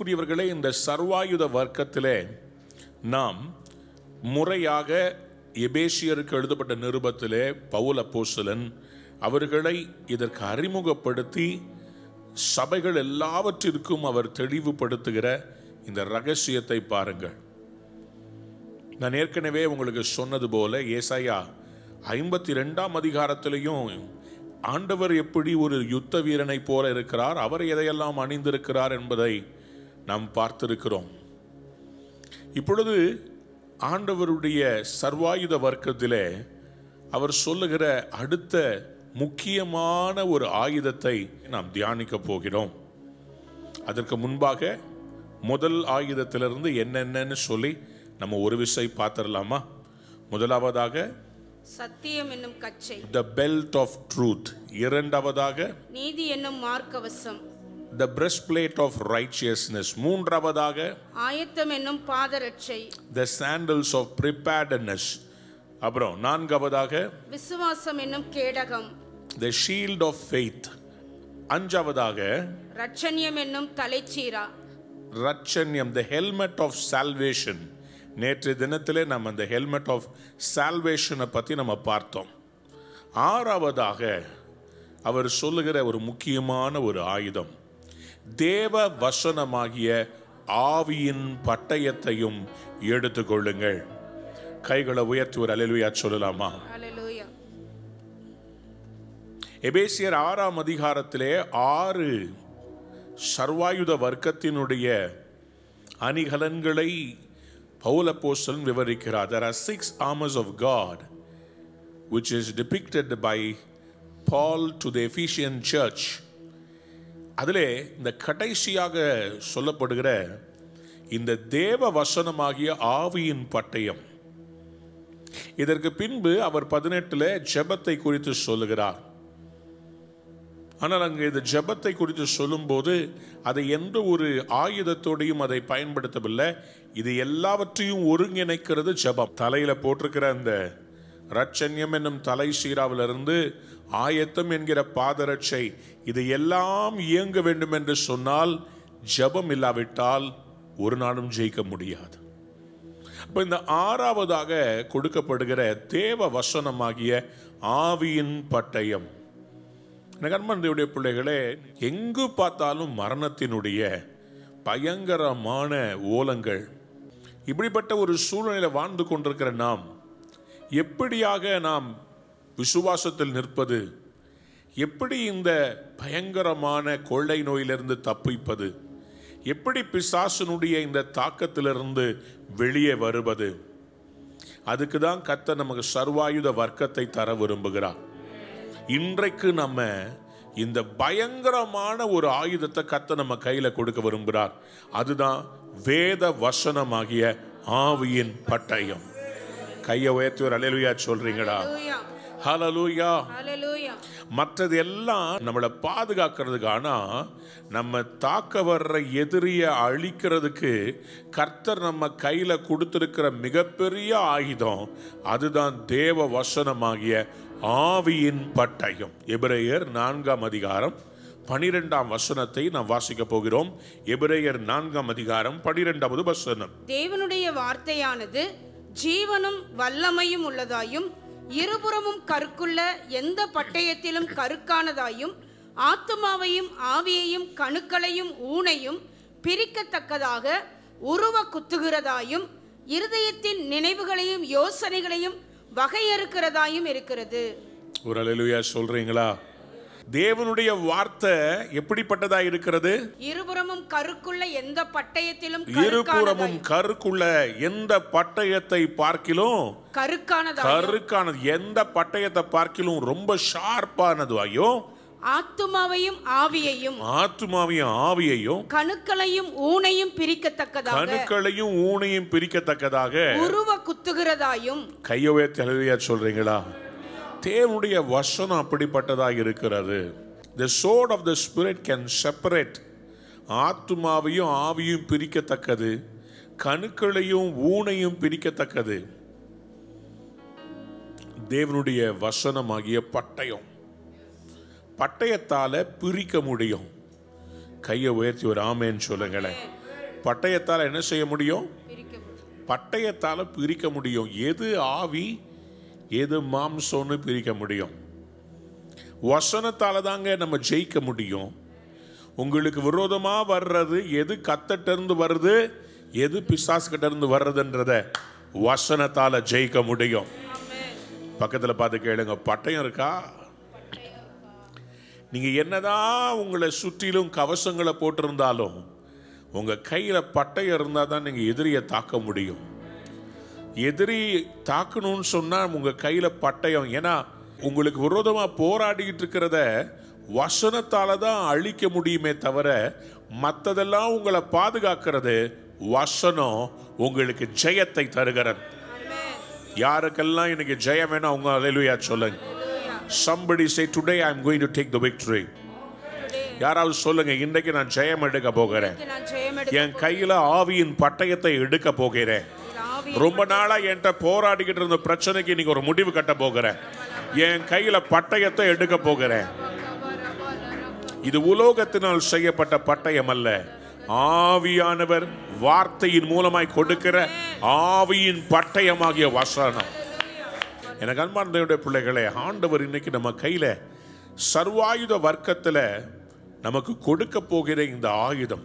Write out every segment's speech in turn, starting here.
அன்புக்குரியவர்களே இந்த சர்வாயுத வர்க்கத்திலே நாம் முறையாக எபேசியருக்கு எழுதப்பட்ட நிருபத்திலே பவுல் அப்போஸ்தலன் அவர்களை இதற்கு அறிமுகப்படுத்தி சபைகள் எல்லாவற்றிற்கும் அவர் தெளிவுபடுத்துகிற இந்த ரகசியத்தை பாருங்கள் நான் ஏற்கனவே உங்களுக்கு சொன்னது போல ஏசாயா ஐம்பத்தி ரெண்டாம் அதிகாரத்திலையும் ஆண்டவர் எப்படி ஒரு யுத்த வீரனைப் போல இருக்கிறார் அவர் எதையெல்லாம் அணிந்திருக்கிறார் என்பதை நாம் பார்த்திருக்கிறோம் இப்பொழுது ஆண்டவருடைய சர்வாயுத வர்க்கத்திலே அவர் சொல்லுகிற அடுத்த முக்கியமான ஒரு ஆயுதத்தை நாம் தியானிக்க போகிறோம் அதற்கு முன்பாக முதல் ஆயுதத்திலிருந்து என்னென்னன்னு சொல்லி நம்ம ஒரு விசை பார்த்துடலாமா முதலாவதாக சத்தியம் என்னும் கச்சை த பெல்ட் ஆஃப் ட்ரூத் இரண்டாவதாக நீதி என்னும் மார்க்கவசம் the breastplate of righteousness மூன்றாவதாக ஆயத்தம் என்னும் பாதரட்சை த சாண்டல்ஸ் ஆஃப் ப்ரிப்பேர்டனஸ் அப்புறம் நான்காவதாக விசுவாசம் என்னும் கேடகம் த ஷீல்ட் ஆஃப் ஃபெய்த் அஞ்சாவதாக ரட்சண்யம் என்னும் தலைச்சீரா ரட்சண்யம் த ஹெல்மெட் ஆஃப் சால்வேஷன் நேற்று தினத்திலே நம்ம அந்த ஹெல்மெட் ஆஃப் சால்வேஷனை பற்றி நம்ம பார்த்தோம் ஆறாவதாக அவர் சொல்லுகிற ஒரு முக்கியமான ஒரு ஆயுதம் தேவ வசனமாகிய ஆவியின் பட்டயத்தையும் எடுத்துக்கொள்ளுங்கள் கைகளை உயர்த்தி ஒரு அலையிலுயா சொல்லலாமா அல்லேலூயா எபேசியர் ஆறாம் அதிகாரத்திலே ஆறு சர்வாயுத வர்க்கத்தினுடைய அணிகலன்களை பௌலப்போஸ்தலன் விவரிக்கிறார் there are six armors of God which is depicted by Paul to the Ephesian church அதிலே இந்த கடைசியாக சொல்லப்படுகிற இந்த தேவ வசனமாகிய ஆவியின் பட்டயம் இதற்கு பின்பு அவர் பதினெட்டுல ஜெபத்தை குறித்து சொல்லுகிறார் ஆனால் அங்கே இந்த ஜெபத்தை குறித்து சொல்லும்போது அதை எந்த ஒரு ஆயுதத்தோடையும் அதை பயன்படுத்தவில்லை இது எல்லாவற்றையும் ஒருங்கிணைக்கிறது ஜெபம் தலையில போட்டிருக்கிற அந்த ரட்சண்யம் என்னும் தலை சீராவிலிருந்து ஆயத்தம் என்கிற பாதரட்சை இது எல்லாம் இயங்க வேண்டும் என்று சொன்னால் ஜெபம் இல்லாவிட்டால் ஒரு நாளும் ஜெயிக்க முடியாது அப்ப இந்த ஆறாவதாக கொடுக்கப்படுகிற தேவ வசனமாகிய ஆவியின் பட்டயம் நகர்மனுடைய பிள்ளைகளே எங்கு பார்த்தாலும் மரணத்தினுடைய பயங்கரமான ஓலங்கள் இப்படிப்பட்ட ஒரு சூழ்நிலையில வாழ்ந்து கொண்டிருக்கிற நாம் எப்படியாக நாம் விசுவாசத்தில் நிற்பது எப்படி இந்த பயங்கரமான கொள்ளை நோயிலிருந்து தப்பிப்பது எப்படி பிசாசனுடைய இந்த தாக்கத்திலிருந்து வெளியே வருவது அதுக்கு தான் கத்த நமக்கு சர்வாயுத வர்க்கத்தை தர விரும்புகிறார் இன்றைக்கு நம்ம இந்த பயங்கரமான ஒரு ஆயுதத்தை கத்த நம்ம கையில கொடுக்க விரும்புகிறார் அதுதான் வேத வசனமாகிய ஆவியின் பட்டயம் கையை உயர்த்தி ஒரு அலையலுயா சொல்றீங்களா அல்லேலூயா ஹalleluya அல்லேலூயா மற்றது எல்லாம் நம்மளை பாதுகாக்கிறதுக்கு ஆனா நம்ம தாக்க வர்ற எதிரியை அழிக்கிறதுக்கு கர்த்தர் நம்ம கையில கொடுத்திருக்கிற மிகப்பெரிய ஆயுதம் அதுதான் தேவ வசனமாகிய ஆவியின் பட்டயம் எபிரேயர் நான்காம் அதிகாரம் பனிரெண்டாம் வசனத்தை நாம் வாசிக்க போகிறோம் எபிரேயர் நான்காம் அதிகாரம் பனிரெண்டாவது வசனம் தேவனுடைய வார்த்தையானது ஜீவனும் வல்லமையும் உள்ளதாயும் இருபுறமும் கருக்குள்ள எந்த பட்டயத்திலும் கருக்கானதாயும் ஆத்துமாவையும் ஆவியையும் கணுக்களையும் ஊனையும் பிரிக்கத்தக்கதாக உருவ குத்துகிறதாயும் இருதயத்தின் நினைவுகளையும் யோசனைகளையும் வகையறுக்கிறதாயும் இருக்கிறது ஒரு அலையிலுயா சொல்றீங்களா தேவனுடைய வார்த்தை எப்படிப்பட்டதா இருக்கிறது இருபுறமும் கருக்குள்ள எந்த பட்டயத்திலும் இருபுறமும் கருக்குள்ள எந்த பட்டயத்தை பார்க்கிலும் கருக்கானதாயும் கருக்கானது எந்த பட்டயத்தை பார்க்கிலும் ரொம்ப ஷார்ப்பானது ஐயோ ஆத்துமாவையும் ஆவியையும் ஆத்மாவையும் ஆவியையும் கணுக்களையும் ஊனையும் பிரிக்கத்தக்கதாக கணுக்களையும் ஊனையும் பிரிக்கத்தக்கதாக உருவ குத்துகிறதாயும் கையை உயர்த்தி அழுவியா சொல்றீங்களா தேவனுடைய வசனம் அப்படிப்பட்டதா இருக்கிறது the sword of the spirit can separate ஆத்துமாவையும் ஆவியும் பிரிக்கத்தக்கது கணுக்களையும் ஊனையும் பிரிக்கத்தக்கது தேவனுடைய வசனமாகிய பட்டயம் பட்டயத்தால பிரிக்க முடியும் கையை உயர்த்தி ஒரு ஆமேன்னு சொல்லுங்களேன் பட்டயத்தால் என்ன செய்ய முடியும் பிரிக்கப்படும். பட்டயத்தால் பிரிக்க முடியும் எது ஆவி எது மாம்சம்னு பிரிக்க முடியும் வசனத்தால தாங்க நம்ம ஜெயிக்க முடியும் உங்களுக்கு விரோதமா வர்றது எது கத்தட்ட இருந்து வருது எது பிசாசுகிட்ட இருந்து வர்றதுன்றத வசனத்தால ஜெயிக்க முடியும் ஆமென். பக்கத்துல பார்த்து கேளுங்க பட்டயம் இருக்கா நீங்க என்னதான் உங்களை சுற்றிலும் கவசங்களை போட்டிருந்தாலும் உங்க கையில பட்டயம் இருந்தா தான் நீங்க எதிரியை தாக்க முடியும் எதிரி தாக்கணும்னு சொன்னா உங்க கையில பட்டயம் ஏன்னா உங்களுக்கு விரோதமா போராடிக்கிட்டு இருக்கிறத வசனத்தால தான் அழிக்க முடியுமே தவிர மற்றதெல்லாம் உங்களை பாதுகாக்கிறது வசனம் உங்களுக்கு ஜெயத்தை தருகிறது ஆமென். யாருக்கெல்லாம் இன்னைக்கு ஜெயம் வேணும் அவங்க அலையிலுயா சொல்லுங்க somebody say today i'm going to take the victory Today, யாராவது சொல்லுங்க இன்னைக்கு நான் ஜெயம் எடுக்க போகிறேன் இன்னைக்கு நான் ஜெயம் எடுக்க என் கையில ஆவியின் பட்டயத்தை எடுக்க போகிறேன் போகிறேன். ஆவி ரொம்ப நாளா என்கிட்ட போராடிக்கிட்டு இருந்த பிரச்சனைக்கு இன்னைக்கு ஒரு முடிவு கட்ட போகிறேன் என் கையில பட்டயத்தை எடுக்க போகிறேன் இது உலோகத்தினால் செய்யப்பட்ட பட்டயம் அல்ல ஆவியானவர் வார்த்தையின் மூலமாய் கொடுக்கிற ஆவியின் பட்டயமாகிய வசனம் எனக்கு அன்பார்ந்தவருடைய பிள்ளைகளே ஆண்டவர் இன்னைக்கு நம்ம கையில சர்வாயுத வர்க்கத்துல நமக்கு கொடுக்க போகிற இந்த ஆயுதம்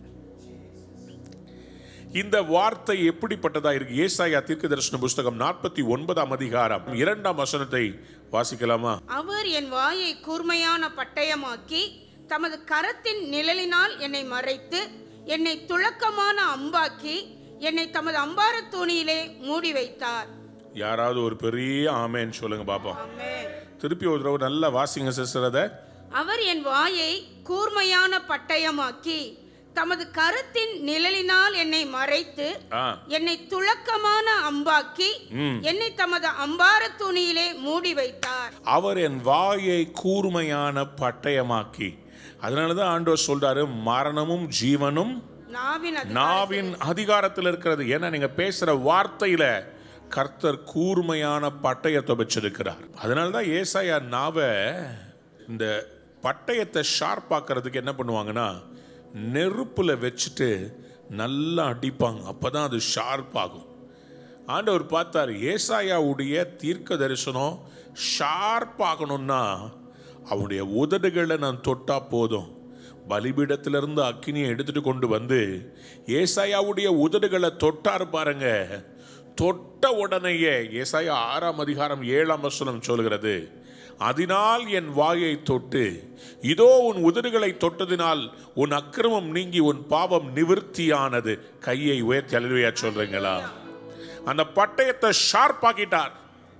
இந்த வார்த்தை எப்படிப்பட்டதா இருக்கு ஏசாயா தீர்க்க தரிசன புஸ்தகம் நாற்பத்தி ஒன்பதாம் அதிகாரம் இரண்டாம் வசனத்தை வாசிக்கலாமா அவர் என் வாயை கூர்மையான பட்டயமாக்கி தமது கரத்தின் நிழலினால் என்னை மறைத்து என்னை துளக்கமான அம்பாக்கி என்னை தமது அம்பாரத் தூணியிலே மூடி வைத்தார் யாராவது ஒரு பெரிய ஆமேன்னு சொல்லுங்க பாப்போம் ஆமென். திருப்பி ஒரு தடவை நல்லா வாசிங்க சிஸ்டர் அதை அவர் என் வாயை கூர்மையான பட்டயமாக்கி தமது கரத்தின் நிழலினால் என்னை மறைத்து ஆ என்னை துளக்கமான அம்பாக்கி என்னை தமது அம்பாரத் துணியிலே மூடி வைத்தார் அவர் என் வாயை கூர்மையான பட்டயமாக்கி அதனாலதான் ஆண்டவர் சொல்றாரு மரணமும் ஜீவனும் நாவின் அதி- நாவின் அதிகாரத்தில் இருக்கிறது ஏன்னா நீங்க பேசுற வார்த்தையில கர்த்தர் கூர்மையான பட்டயத்தை வச்சிருக்கிறார் அதனால தான் ஏசாயா நாவை இந்த பட்டயத்தை ஷார்ப்பாக்குறதுக்கு என்ன பண்ணுவாங்கன்னா நெருப்புல வச்சுட்டு நல்லா அடிப்பாங்க அப்பதான் அது ஷார்ப் ஆகும் ஆண்டவர் பார்த்தார் ஏசாயாவுடைய தீர்க்க தரிசனம் ஷார்ப் ஆகணும்னா அவனுடைய உதடுகளை நான் தொட்டா போதும் பலிபீடத்திலிருந்து அக்கினியை எடுத்துட்டு கொண்டு வந்து ஏசாயாவுடைய உதடுகளை தொட்டார் பாருங்க தொட்ட உடனேயே ஏசாயா ஆறாம் அதிகாரம் ஏழாம் வசனம் சொல்கிறது அதனால் என் வாயை தொட்டு இதோ உன் உதடுகளை தொட்டதினால் உன் அக்கிரமம் நீங்கி உன் பாவம் நிவிர்த்தியானது கையை உயர்த்தி அழுவையா சொல்றீங்களா அந்த பட்டயத்தை ஷார்ப் ஆக்கிட்டார்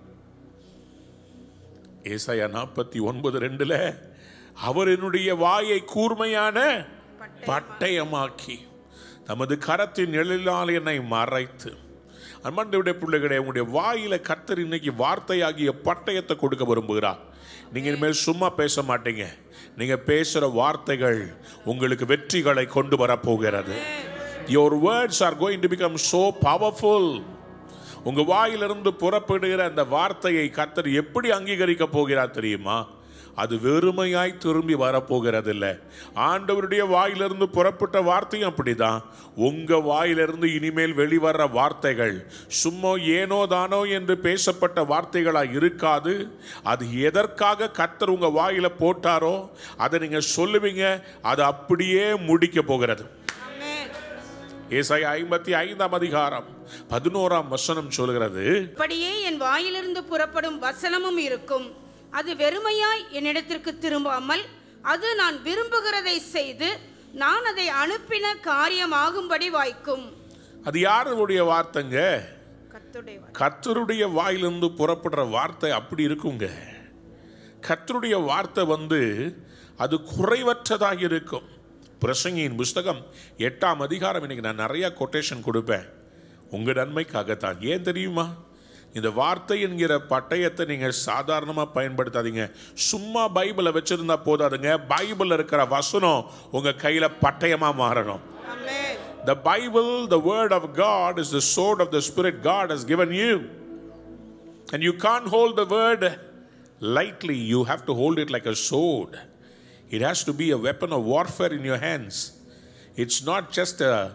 ஏசாயா நாற்பத்தி ஒன்பது ரெண்டுல அவர் என்னுடைய வாயை கூர்மையான பட்டயமாக்கி தமது கரத்தின் நிழலினால் என்னை மறைத்து அன்பாண்டவுடைய பிள்ளைகளே உங்களுடைய வாயில கர்த்தர் இன்னைக்கு வார்த்தையாகிய பட்டயத்தை கொடுக்க விரும்புகிறார் நீங்க இனிமேல் சும்மா பேச மாட்டீங்க நீங்க பேசுற வார்த்தைகள் உங்களுக்கு வெற்றிகளை கொண்டு வரப்போகிறது your words are going to become so powerful உங்க வாயிலிருந்து புறப்படுகிற அந்த வார்த்தையை கர்த்தர் எப்படி அங்கீகரிக்க போகிறார் தெரியுமா அது வெறுமையாய் திரும்பி வரப்போகிறது இல்லை ஆண்டவருடைய வாயிலிருந்து புறப்பட்ட வார்த்தையும் அப்படிதான் உங்க வாயிலிருந்து இனிமேல் வெளிவர்ற வார்த்தைகள் சும்மா ஏனோ தானோ என்று பேசப்பட்ட வார்த்தைகளா இருக்காது அது எதற்காக கர்த்தர் உங்க வாயில போட்டாரோ அதை நீங்க சொல்லுவீங்க அது அப்படியே முடிக்க போகிறது ஆமென். ஏசாயா ஐம்பத்தி ஐந்தாம் அதிகாரம் பதினோராம் வசனம் சொல்கிறது அப்படியே என் வாயிலிருந்து புறப்படும் வசனமும் இருக்கும் அது வெறுமையாய் என்னிடத்திற்கு திரும்பாமல் அது நான் விரும்புகிறதை செய்து நான் அதை அனுப்பின காரியமாகும்படி வாய்க்கும் அது யாருடைய வார்த்தைங்க கர்த்தருடைய வாய். கர்த்தருடைய வாயிலிருந்து புறப்படுற வார்த்தை அப்படி இருக்குங்க கர்த்தருடைய வார்த்தை வந்து அது குறைவற்றதாக இருக்கும் பிரசங்கியின் புஸ்தகம் எட்டாம் அதிகாரம் இன்னைக்கு நான் நிறைய கொட்டேஷன் கொடுப்பேன் உங்க நன்மைக்காகத்தான் ஏன் தெரியுமா இந்த வார்த்தை என்கிற பட்டயத்தை நீங்க சாதாரணமா பயன்படுத்தாதீங்க சும்மா பைபிளை வச்சிருந்தா போதாதுங்க பைபிள்ல இருக்கிற வசனம் உங்க கையில பட்டயமா மாறணும் ஆமென். The Bible, the Word of God, is the sword of the Spirit God has given you. And you can't hold the Word lightly, you have to hold it like a sword. It has to be a weapon of warfare in your hands. It's not just a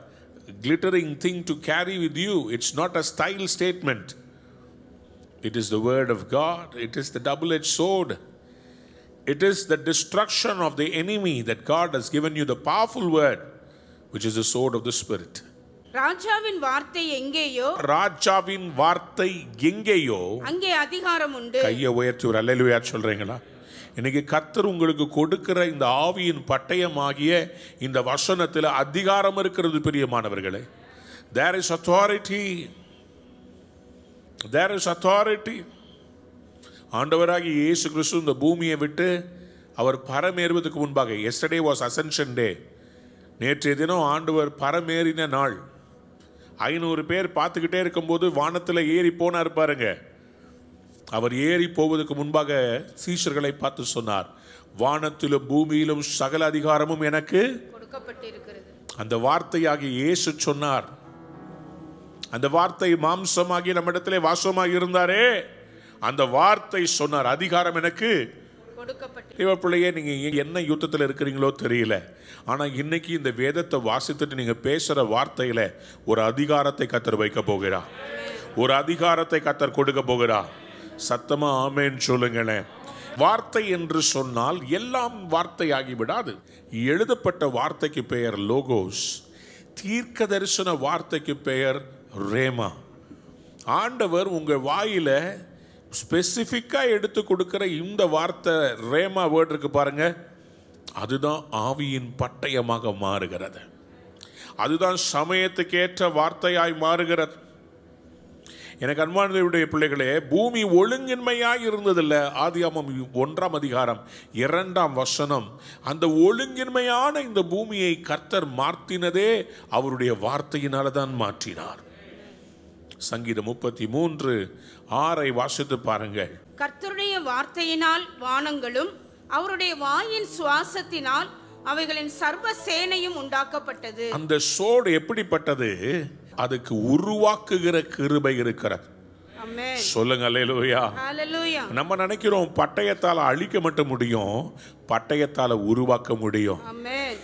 glittering thing to carry with you. It's not a style statement. It is the word of God. It is the double edged sword. It is the destruction of the enemy that God has given you the powerful word, which is the sword of the Spirit. ராஜாவின் வார்த்தை எங்கேயோ ராஜாவின் வார்த்தை எங்கேயோ அங்கே அதிகாரம் உண்டு கையை உயர்த்தி ஒரு அல்லேலூயா சொல்றீங்களா இன்னைக்கு கத்தர் உங்களுக்கு கொடுக்கிற இந்த ஆவியின் பட்டயமாகிய இந்த வசனத்தில் அதிகாரம் இருக்கிறது பிரியமானவர்களே there is authority there is authority ஆண்டவராகி இயேசு கிறிஸ்து இந்த பூமியை விட்டு அவர் பரமேறுவதற்கு முன்பாக எஸ்டர்டே வாஸ் அசென்ஷன் டே நேற்றைய தினம் ஆண்டவர் பரமேறின நாள் ஐநூறு பேர் பார்த்துக்கிட்டே இருக்கும்போது வானத்தில் ஏறி போனார் பாருங்க அவர் ஏறி போவதற்கு முன்பாக சீஷர்களை பார்த்து சொன்னார் வானத்திலும் பூமியிலும் சகல அதிகாரமும் எனக்கு கொடுக்கப்பட்டிருக்கிறது அந்த வார்த்தையாகி இயேசு சொன்னார் அந்த வார்த்தை மாம்சமாகி நம்மிடத்திலே வாசமாகி இருந்தாரே அந்த வார்த்தை சொன்னார் அதிகாரம் எனக்கு கொடுக்கப்பட்டு தேவ பிள்ளையே நீங்க எ- என்ன யுத்தத்தில் இருக்கிறீங்களோ தெரியல ஆனா இன்னைக்கு இந்த வேதத்தை வாசித்துட்டு நீங்க பேசுற வார்த்தையில ஒரு அதிகாரத்தை கத்தர் வைக்க போகிறா ஒரு அதிகாரத்தை கத்தர் கொடுக்க போகிறா சத்தமா ஆமேன்னு சொல்லுங்களேன் வார்த்தை என்று சொன்னால் எல்லாம் வார்த்தையாகி விடாது எழுதப்பட்ட வார்த்தைக்கு பெயர் லோகோஸ் தீர்க்க தரிசன வார்த்தைக்கு பெயர் ரேமா ஆண்டவர் உங்க வாயில ஸ்பெசிஃபிக்காக எடுத்து கொடுக்கிற இந்த வார்த்தை ரேமா வேர்ட் இருக்கு பாருங்க அதுதான் ஆவியின் பட்டயமாக மாறுகிறது அதுதான் சமயத்துக்கேற்ற வார்த்தையாய் மாறுகிறது எனக்கு அன்பானதையுடைய பிள்ளைகளே பூமி ஒழுங்கின்மையாய் இருந்ததில்ல ஆதியாமம் ஒன்றாம் அதிகாரம் இரண்டாம் வசனம் அந்த ஒழுங்கின்மையான இந்த பூமியை கர்த்தர் மாற்றினதே அவருடைய வார்த்தையினால தான் மாற்றினார் சங்கீதம் முப்பத்தி மூன்று ஆறை வாசித்து பாருங்கள் கர்த்தருடைய வார்த்தையினால் வானங்களும் அவருடைய வாயின் சுவாசத்தினால் அவைகளின் சர்வ சேனையும் உண்டாக்கப்பட்டது அந்த சோடு எப்படிப்பட்டது அதுக்கு உருவாக்குகிற கிருபை இருக்கிறது ஆமென் சொல்லுங்க அல்லேலூயா ஹalleluya நம்ம நினைக்கிறோம் பட்டயத்தால் அழிக்க மட்டும் முடியும் பட்டயத்தால உருவாக்க முடியும் ஆமென்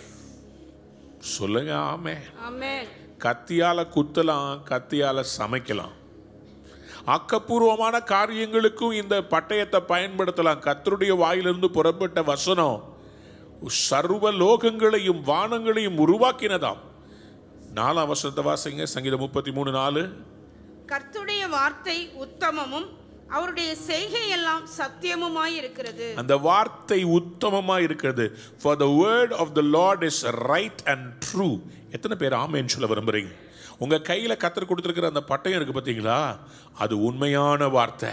சொல்லுங்க ஆமே ஆமென் கத்தியால குத்தலாம் கத்தியால சமைக்கலாம் ஆக்கப்பூர்வமான காரியங்களுக்கும் இந்த பட்டயத்தை பயன்படுத்தலாம் கத்தருடைய வாயிலிருந்து புறப்பட்ட வசனம் சர்வ லோகங்களையும் வானங்களையும் உருவாக்கினதாம் நாலாம் வசனத்தை வாசிங்க சங்கீதம் முப்பத்தி மூணு நாலு கர்த்தருடைய வார்த்தை உத்தமமும் அவருடைய செய்கை எல்லாம் சத்தியமுமாய் இருக்கிறது அந்த வார்த்தை உத்தமமா இருக்கிறது for the word of the lord is right and true எத்தனை பேர் ஆமேன்னு சொல்ல விரும்புறீங்க உங்க கையில கத்தர் கொடுத்திருக்கிற அந்த பட்டயம் இருக்கு பாத்தீங்களா அது உண்மையான வார்த்தை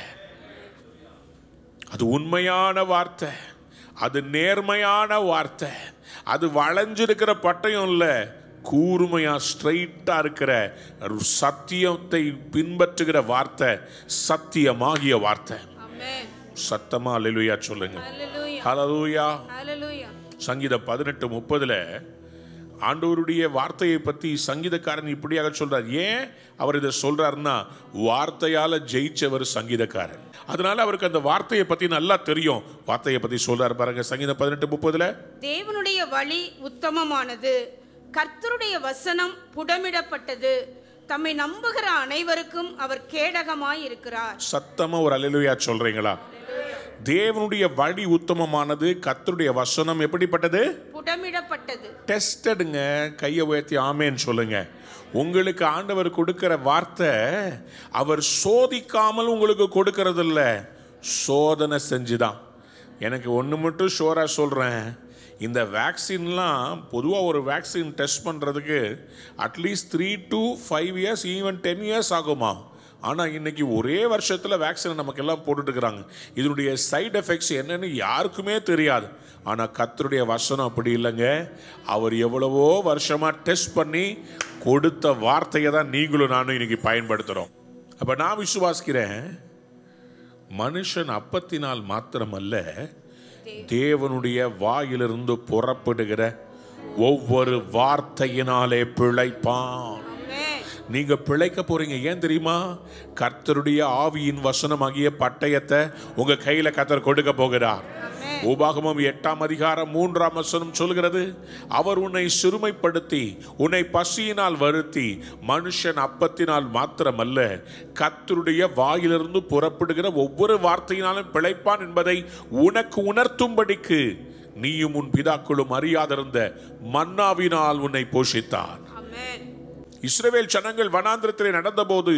அது உண்மையான வார்த்தை அது நேர்மையான வார்த்தை அது வளைஞ்சிருக்கிற பட்டயம் இல்லை கூர்மையா ஸ்ட்ரைட்டா இருக்கிற ஒரு சத்தியத்தை பின்பற்றுகிற வார்த்தை சத்தியமாகிய வார்த்தை ஆமென் சத்தமா அல்லேலூயா சொல்லுங்க ஹalleluya ஹalleluya ஹalleluya சங்கீதம் பதினெட்டு முப்பதுல ஆண்டவருடைய வார்த்தையை பத்தி சங்கீதக்காரன் இப்படியாக சொல்றார் ஏன் அவர் இதை சொல்றாருன்னா வார்த்தையால ஜெயிச்சவர் சங்கீதக்காரன் அதனால அவருக்கு அந்த வார்த்தையை பத்தி நல்லா தெரியும் வார்த்தையை பத்தி சொல்றாரு பாருங்க சங்கீதம் பதினெட்டு முப்பதுல தேவனுடைய வழி உத்தமமானது கர்த்தருடைய வசனம் புடமிடப்பட்டது தம்மை நம்புகிற அனைவருக்கும் அவர் கேடகமாய் இருக்கிறார் சத்தமா ஒரு அலையிலுயா சொல்றீங்களா தேவனுடைய வழி உத்தமமானது கர்த்தருடைய வசனம் எப்படிப்பட்டது புடமிடப்பட்டது டெஸ்டடுங்க கையை உயர்த்தி ஆமேன்னு சொல்லுங்க உங்களுக்கு ஆண்டவர் கொடுக்கிற வார்த்தை அவர் சோதிக்காமல் உங்களுக்கு கொடுக்கறது இல்ல சோதனை செஞ்சுதான் எனக்கு ஒன்று மட்டும் ஷோராக சொல்கிறேன் இந்த வேக்சின்லாம் பொதுவாக ஒரு வேக்சின் டெஸ்ட் பண்ணுறதுக்கு at least three to five years even ten years ஆகுமா ஆனால் இன்னைக்கு ஒரே வருஷத்தில் வேக்சினை நமக்கு எல்லாம் போட்டுட்டு இருக்கிறாங்க இதனுடைய சைடு எஃபெக்ட்ஸ் என்னன்னு யாருக்குமே தெரியாது ஆனால் கர்த்தருடைய வசனம் அப்படி இல்லைங்க அவர் எவ்வளவோ வருஷமாக டெஸ்ட் பண்ணி கொடுத்த வார்த்தையை தான் நீங்களும் நானும் இன்னைக்கு பயன்படுத்துகிறோம் அப்போ நான் விசுவாசிக்கிறேன் மனுஷன் அப்பத்தினால் மாத்திரமல்ல தேவனுடைய வாயிலிருந்து புறப்படுகிற ஒவ்வொரு வார்த்தையினாலே பிழைப்பான் ஆமென் நீங்க பிழைக்க போறீங்க ஏன் தெரியுமா கர்த்தருடைய ஆவியின் வசனமாகிய பட்டயத்தை உங்க கையில கர்த்தர் கொடுக்க போகிறார் உபாகமம் எட்டாம் அதிகாரம் மூன்றாம் வசனம் சொல்கிறது அவர் உன்னை சிறுமைப்படுத்தி உன்னை பசியினால் வருத்தி மனுஷன் அப்பத்தினால் மாத்திரமல்ல கத்தருடைய வாயிலிருந்து புறப்படுகிற ஒவ்வொரு வார்த்தையினாலும் பிழைப்பான் என்பதை உனக்கு உணர்த்தும்படிக்கு நீயும் உன் பிதாக்களும் அறியாதிருந்த மன்னாவினால் உன்னை போஷித்தான் ஆமென் இஸ்ரவேல் ஜனங்கள் வனாந்திரத்திலே நடந்தபோது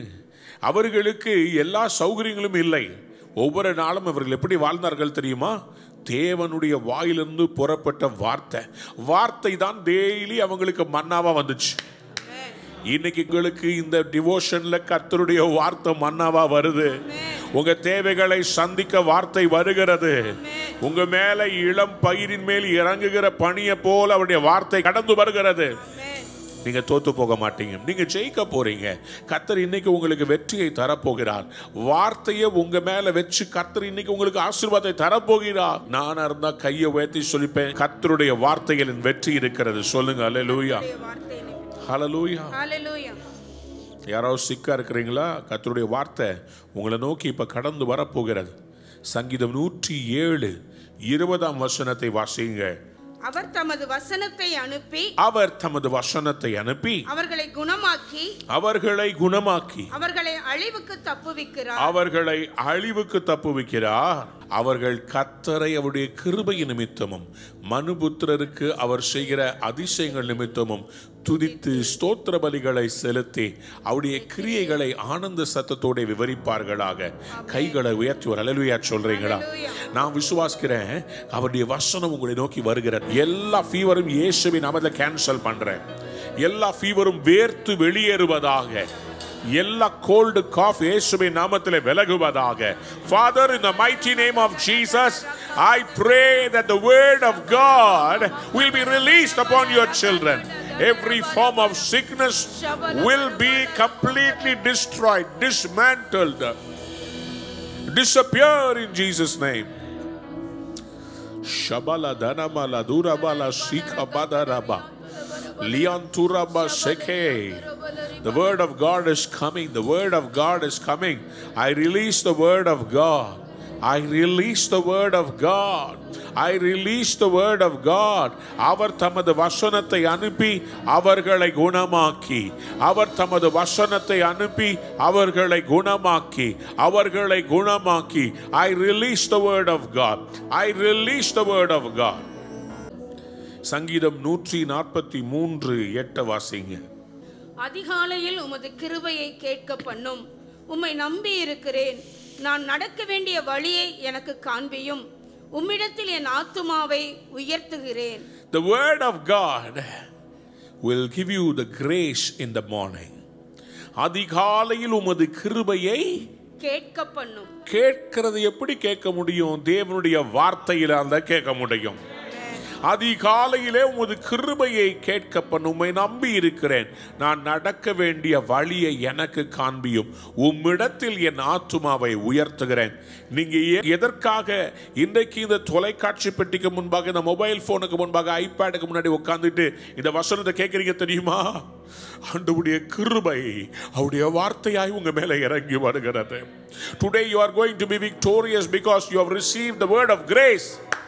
அவர்களுக்கு எல்லா சௌகரியங்களும் இல்லை ஒவ்வொரு நாளும் அவர்கள் எப்படி வாழ்ந்தார்கள் தெரியுமா தேவனுடைய வாயிலிருந்து புறப்பட்ட வார்த்தை வார்த்தை தான் டெய்லி அவங்களுக்கு மன்னாவா வந்துச்சு இன்னைக்கு உங்களுக்கு இந்த டிவோஷன்ல கர்த்தருடைய வார்த்தை மன்னாவா வருது உங்க தேவைகளை சந்திக்க வார்த்தை வருகிறது உங்க மேல இளம் பயிரின் மேல் இறங்குகிற பணியை போல அவருடைய வார்த்தை கடந்து வருகிறது ஆமென் நீங்க தோத்து போக மாட்டீங்க நீங்க ஜெயிக்க போறீங்க கர்த்தர் இன்னைக்கு உங்களுக்கு வெற்றியை தரப்போகிறார் வார்த்தையை உங்க மேல வச்சு கர்த்தர் இன்னைக்கு உங்களுக்கு ஆசீர்வாதத்தை தரப்போகிறார் நானா இருந்தா கையை உயர்த்தி சொல்லிப்பேன் கர்த்தருடைய வார்த்தைகளின் வெற்றி இருக்கிறது சொல்லுங்க அல்லேலூயா உம்முடைய வார்த்தை எனக்கு ஹalleluya ஹalleluya யாராவது சிக்கா இருக்கிறீங்களா கர்த்தருடைய வார்த்தை உங்களை நோக்கி இப்ப கடந்து வரப்போகிறது சங்கீதம் நூற்றி ஏழு இருபதாம் வசனத்தை வாசிங்க அவர் தமது வசனத்தை அனுப்பி அவர் தமது வசனத்தை அனுப்பி அவர்களை குணமாக்கி அவர்களை குணமாக்கி அவர்களை அழிவுக்கு தப்புவிக்கிறார் அவர்களை அழிவுக்கு தப்புவிக்கிறார் அவர்கள் கத்தரை அவருடைய கிருபையின் நிமித்தமும் மனுபுத்திரருக்கு அவர் செய்கிற அதிசயங்கள் நிமித்தமும் துதித்து ஸ்தோத்திர பலிகளை செலுத்தி அவருடைய கிரியைகளை ஆனந்த சத்தத்தோட விவரிப்பார்களாக கைகளை உயர்த்தி ஒரு அலலுயா சொல்றீங்களா நான் விசுவாசிக்கிறேன் அவருடைய வசனம் உங்களை நோக்கி வருகிறது எல்லா ஃபீவரும் இயேசுவின் நாமத்தில் கேன்சல் பண்றேன் எல்லா ஃபீவரும் வேர்த்து வெளியேறுவதாக எல்லா கோல்டு காஃப் இயேசுவின் நாமத்திலே விலகுவதாக Father in the mighty name of Jesus I pray that the word of God will be released upon your children every form of sickness will be completely destroyed dismantled disappear in Jesus name Shabala Danamala Durabala Sika Badaraba Lianturaba Seke The word of God is coming. The word of God is coming. I release the word of God. I release the word of God. I release the word of God. அவர் தமது வசனத்தை அனுப்பி அவர்களை குணமாக்கி அவர் தமது வசனத்தை அனுப்பி அவர்களை குணமாக்கி அவர்களை குணமாக்கி I release the word of God. I release the word of God. சங்கீதம் நூற்றி நாற்பத்தி மூன்று எட்ட வாசிங்க அதிகாலையில் உமது கிருபையை கேட்க பண்ணும் உம்மை நம்பி இருக்கிறேன் நான் நடக்க வேண்டிய வழியை எனக்கு காண்பியும் உம்மிடத்தில் என் ஆத்துமாவை உயர்த்துகிறேன் The word of God will give you the grace in the morning. அதிகாலையில் உமது கிருபையை கேட்க பண்ணும் கேட்கிறது எப்படி கேட்க முடியும் தேவனுடைய வார்த்தையில அந்த கேட்க முடியும் அதிகாலையிலே உமது கிருபையை கேட்க பண்ண உம்மை நம்பி இருக்கிறேன் நான் நடக்க வேண்டிய வழியை எனக்கு காண்பியும் உம்மிடத்தில் என் ஆத்துமாவை உயர்த்துகிறேன் நீங்க ஏ- எதற்காக இன்றைக்கு இந்த தொலைக்காட்சி பெட்டிக்கு முன்பாக இந்த மொபைல் போனுக்கு முன்பாக ஐபேடுக்கு முன்னாடி உட்கார்ந்துட்டு இந்த வசனத்தை கேட்கறீங்க தெரியுமா ஆண்டவுடைய கிருபை அவருடைய வார்த்தையாய் உங்க மேல இறங்கி வருகிறது today you are going to be victorious because you have received the word of grace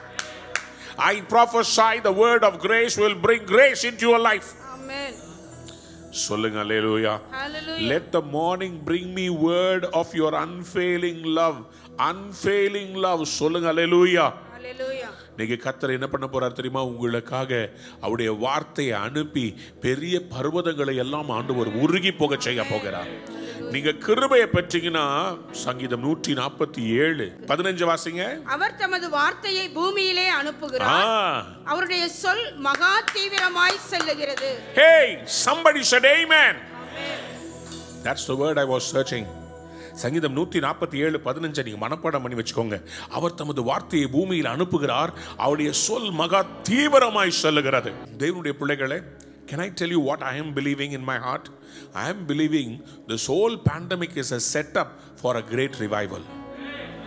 I prophesy the word of grace will bring grace into your life. ஆமென் சொல்லுங்க அல்லேலூயா ஹalleluya Let the morning bring me word of your unfailing love. Unfailing love. சொல்லுங்க அல்லேலூயா ஹalleluya நீங்க கத்தர் என்ன பண்ண போறார் தெரியுமா உங்களுக்காக அவருடைய வார்த்தையை அனுப்பி பெரிய பர்வதங்களை எல்லாம் ஆண்டவர் உருகி போக செய்ய போகிறார் நீங்க கிருபையை பெற்றீங்கன்னா சங்கீதம் நூற்றி நாற்பத்தி ஏழு பதினஞ்சு வாசிங்க அவர் தமது வார்த்தையை பூமியிலே ஆ அனுப்புகிறார் அவருடைய சொல் மகா தீவிரமாய் செல்லுகிறது Hey, somebody said amen. That's the word I was searching. சங்கீதம் நூத்தி நாற்பத்தி ஏழு பதினஞ்சை நீங்க மனப்பாடம் பண்ணி வச்சுக்கோங்க அவர் தமது வார்த்தையை பூமியில் அனுப்புகிறார் அவருடைய சொல் மகா தீவிரமாய் செல்லுகிறது தேவனுடைய பிள்ளைகளே Can I tell you what I am believing in my heart? I am believing this whole pandemic is a setup for a great revival.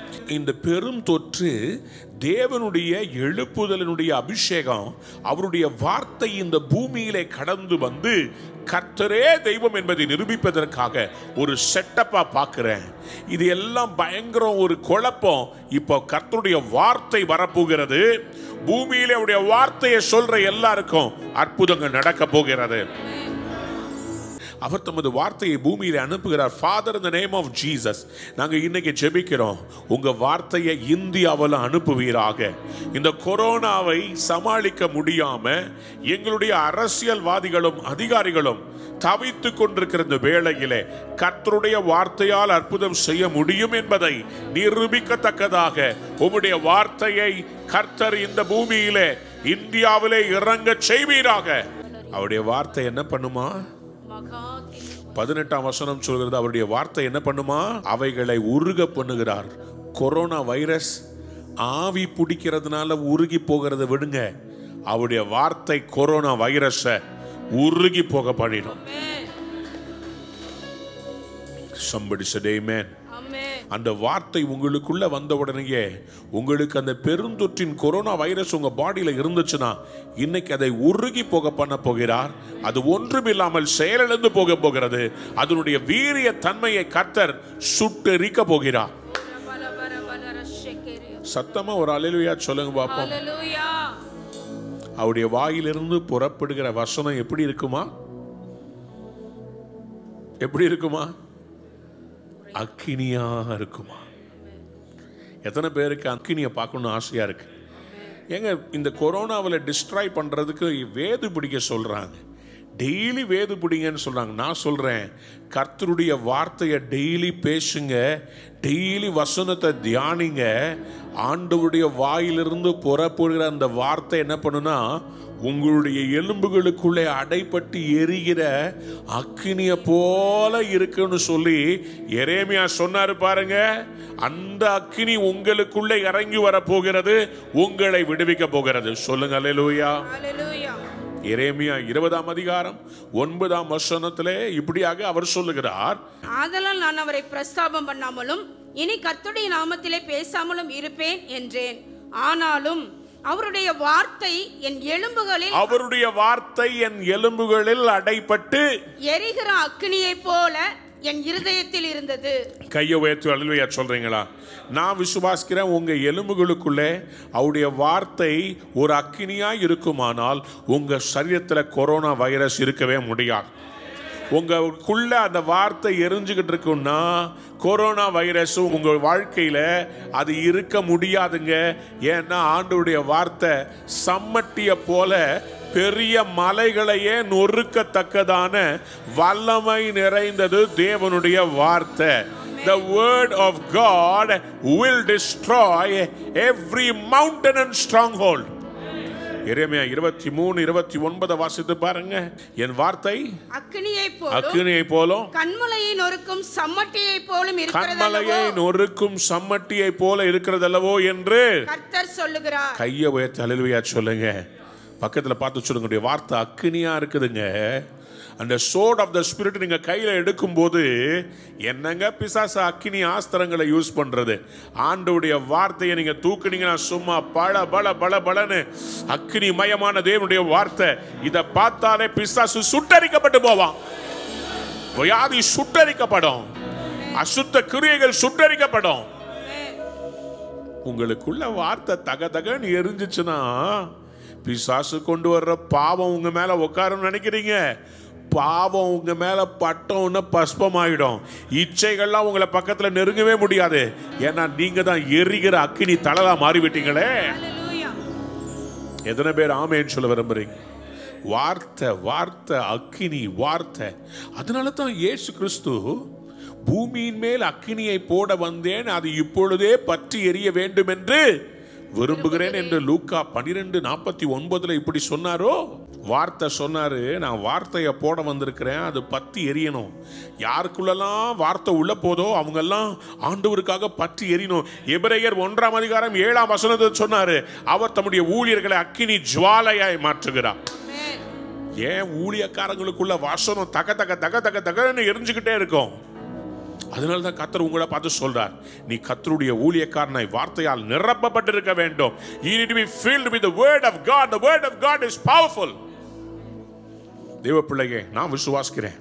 இந்த பெரும் தொற்று தேவனுடைய எழுப்புதலினுடைய அபிஷேகம் அவருடைய வார்த்தை இந்த பூமியிலே கடந்து வந்து கர்த்தரே தெய்வம் என்பதை நிரூபிப்பதற்காக ஒரு செட்டப்பா பார்க்கிறேன் இது எல்லாம் பயங்கரம் ஒரு குழப்பம் இப்போ கர்த்தருடைய வார்த்தை வரப்போகிறது பூமியிலே அவருடைய வார்த்தையை சொல்ற எல்லாருக்கும் அற்புதங்கள் நடக்க போகிறது அவர் தமது வார்த்தையை பூமியில அனுப்புகிறார் ஃபாதர் இந்த நேம் ஆஃப் ஜீசஸ் நாங்க இன்னைக்கு ஜெபிக்கிறோம் உங்க வார்த்தையை இந்தியாவில் அனுப்புவீராக இந்த கொரோனாவை சமாளிக்க முடியாம எங்களுடைய அரசியல்வாதிகளும் அதிகாரிகளும் தவித்து கொண்டிருக்கிற இந்த வேளையிலே கர்த்தருடைய வார்த்தையால் அற்புதம் செய்ய முடியும் என்பதை நிரூபிக்கத்தக்கதாக உம்முடைய வார்த்தையை கர்த்தர் இந்த பூமியிலே இந்தியாவிலே இறங்க செய்வீராக அவருடைய வார்த்தை என்ன பண்ணுமா மகா பதினெட்டாம் வசனம் சொல்கிறது அவருடைய வார்த்தை என்ன பண்ணுமா அவைகளை உருக பண்ணுகிறார் கொரோனா வைரஸ் ஆவி பிடிக்கிறதுனால உருகி போகிறத விடுங்க அவருடைய வார்த்தை கொரோனா வைரஸை உருகி போக பண்ணிடும் somebody said amen ஆமென் அந்த வார்த்தை உங்களுக்குள்ள வந்த உடனேயே உங்களுக்கு அந்த பெருந்தொற்றின் கொரோனா வைரஸ் உங்க பாடியில இருந்துச்சுன்னா இன்னைக்கு அதை உருகி போக பண்ண போகிறார் அது ஒன்றுமில்லாமல் செயலிழந்து போக போகிறது அதனுடைய வீரிய தன்மையை கர்த்தர் சுட்டெரிக்க போகிறார் பல பல பல ரஷக்கேரி சத்தமா ஒரு அலையிலுயா சொல்லுங்க பாப்போம் ஹalleluya அவருடைய வாயிலிருந்து புறப்படுகிற வசனம் எப்படி இருக்குமா எப்படி இருக்குமா அக்கினியா இருக்குமா எத்தனை பேருக்கு அக்கினியை பார்க்கணும்னு ஆசையா இருக்கு ஏங்க இந்த கொரோனாவில் டிஸ்ட்ராய் பண்றதுக்கு வேது பிடிக்க சொல்றாங்க டெய்லி வேது பிடிங்கன்னு சொல்றாங்க நான் சொல்றேன் கர்த்தருடைய வார்த்தையை டெய்லி பேசுங்க டெய்லி வசனத்தை தியானிங்க ஆண்டவருடைய வாயிலிருந்து புறப்படுகிற அந்த வார்த்தை என்ன பண்ணுனா உங்களுடைய எலும்புகளுக்குள்ளே அடைப்பட்டு எரிகிற அக்கினிய போல இருக்குன்னு சொல்லி எரேமியா சொன்னாரு பாருங்க அந்த அக்கினி உங்களுக்குள்ளே இறங்கி வர போகிறது உங்களை விடுவிக்க போகிறது சொல்லுங்க அல்லேலூயா ஹalleluya எரேமியா இருபதாம் அதிகாரம் ஒன்பதாம் வசனத்திலே இப்படியாக அவர் சொல்லுகிறார் ஆதலால் நான் அவரை பிரஸ்தாபம் பண்ணாமலும் இனி கர்த்தருடைய நாமத்திலே பேசாமலும் இருப்பேன் என்றேன் ஆனாலும் அவருடைய வார்த்தை என் எலும்புகளில் அவருடைய வார்த்தை என் எலும்புகளில் அடைப்பட்டு எரிகிற அக்கினியைப் போல என் இருதயத்தில் இருந்தது கையை உயர்த்தி அழுவையா சொல்றீங்களா நான் விசுவாசிக்கிறேன் உங்க எலும்புகளுக்குள்ளே அவருடைய வார்த்தை ஒரு அக்கினியா இருக்குமானால் உங்க சரீரத்துல கொரோனா வைரஸ் இருக்கவே முடியாது உங்களுக்குள்ள அந்த வார்த்தை எரிஞ்சுக்கிட்டு இருக்குன்னா கொரோனா வைரஸ் உங்க வாழ்க்கையில அது இருக்க முடியாதுங்க ஏன்னா ஆண்டவருடைய வார்த்தை சம்மட்டிய போல பெரிய மலைகளையே நொறுக்கத்தக்கதான வல்லமை நிறைந்தது தேவனுடைய வார்த்தை The word of God will destroy every mountain and stronghold. எரேமியா இருபத்தி மூணு இருபத்தி ஒன்பதை வாசித்து பாருங்க என் வார்த்தை அக்கினியைப் போலும் அக்கினியை போலும் கண்மலையை நொறுக்கும் சம்மட்டியைப் போலும் கண்மலையை இருக்கிறதல்லவோ நொறுக்கும் சம்மட்டியை போல இருக்கிறதல்லவோ என்று கர்த்தர் சொல்லுகிறார் கையை உயர்த்தி அலுவயா சொல்லுங்க பக்கத்துல பார்த்து சொல்லுங்க உடைய வார்த்தை அக்கினியா இருக்குதுங்க அந்த சோட் ஆஃப் த ஸ்பிரிட் நீங்க கையில எடுக்கும்போது என்னங்க பிசாச அக்கினி ஆஸ்திரங்களை யூஸ் பண்றது ஆண்டவுடைய வார்த்தையை நீங்க தூக்குனீங்கன்னா சும்மா பல பல பல பலன்னு அக்கினி மயமான தேவனுடைய வார்த்தை இதை பார்த்தாலே பிசாசு சுட்டரிக்கப்பட்டு போவான் வியாதி சுட்டரிக்கப்படும் அசுத்த கிரியைகள் சுட்டரிக்கப்படும் உங்களுக்குள்ள வார்த்தை தக தகன்னு எரிஞ்சிச்சுன்னா பிசாசு கொண்டு வர்ற பாவம் உங்க மேல உட்காரும்னு நினைக்கிறீங்க பாவம் உங்க மேல பட்டோம்னா பஸ்பமாயிடும் இச்சைகள்லாம் உங்களை பக்கத்துல நெருங்கவே முடியாது ஏன்னா நீங்க தான் எரிகிற அக்கினி தலலா மாறிவிட்டீங்களே ஹalleluya எத்தனை பேர் ஆமேன்னு சொல்ல விரும்புறீங்க வார்த்தை வார்த்தை அக்கினி வார்த்தை அதனால தான் இயேசு கிறிஸ்து பூமியின் மேல் அக்கினியை போட வந்தேன் அது இப்பொழுதே பற்றி எரிய வேண்டும் என்று விரும்புகிறேன் என்று லூக்கா பனிரெண்டு நாற்பத்தி ஒன்பதுல இப்படி சொன்னாரோ வார்த்தை சொன்னாரு நான் வார்த்தையை போட வந்திருக்கிறேன் அது பத்தி எரியணும் யாருக்குள்ளெல்லாம் வார்த்தை உள்ள போதோ அவங்கெல்லாம் ஆண்டவருக்காக பற்றி எரியணும் எபிரேயர் ஒன்றாம் அதிகாரம் ஏழாம் வசனத்தை சொன்னாரு அவர் தம்முடைய ஊழியர்களை அக்கினி ஜுவாலையாய் மாற்றுகிறார் ஆமென் ஏன் ஊழியக்காரங்களுக்குள்ள வாசனம் தக தக தக தக தகன்னு எரிஞ்சுக்கிட்டே இருக்கும் அதனால தான் கத்தர் உங்களை பார்த்து சொல்றார் நீ கத்தருடைய ஊழியக்காரனாய் வார்த்தையால் நிரப்பப்பட்டிருக்க வேண்டும் you need to be filled with the word of god the word of god is powerful தேவ பிள்ளையே நான் விசுவாசிக்கிறேன்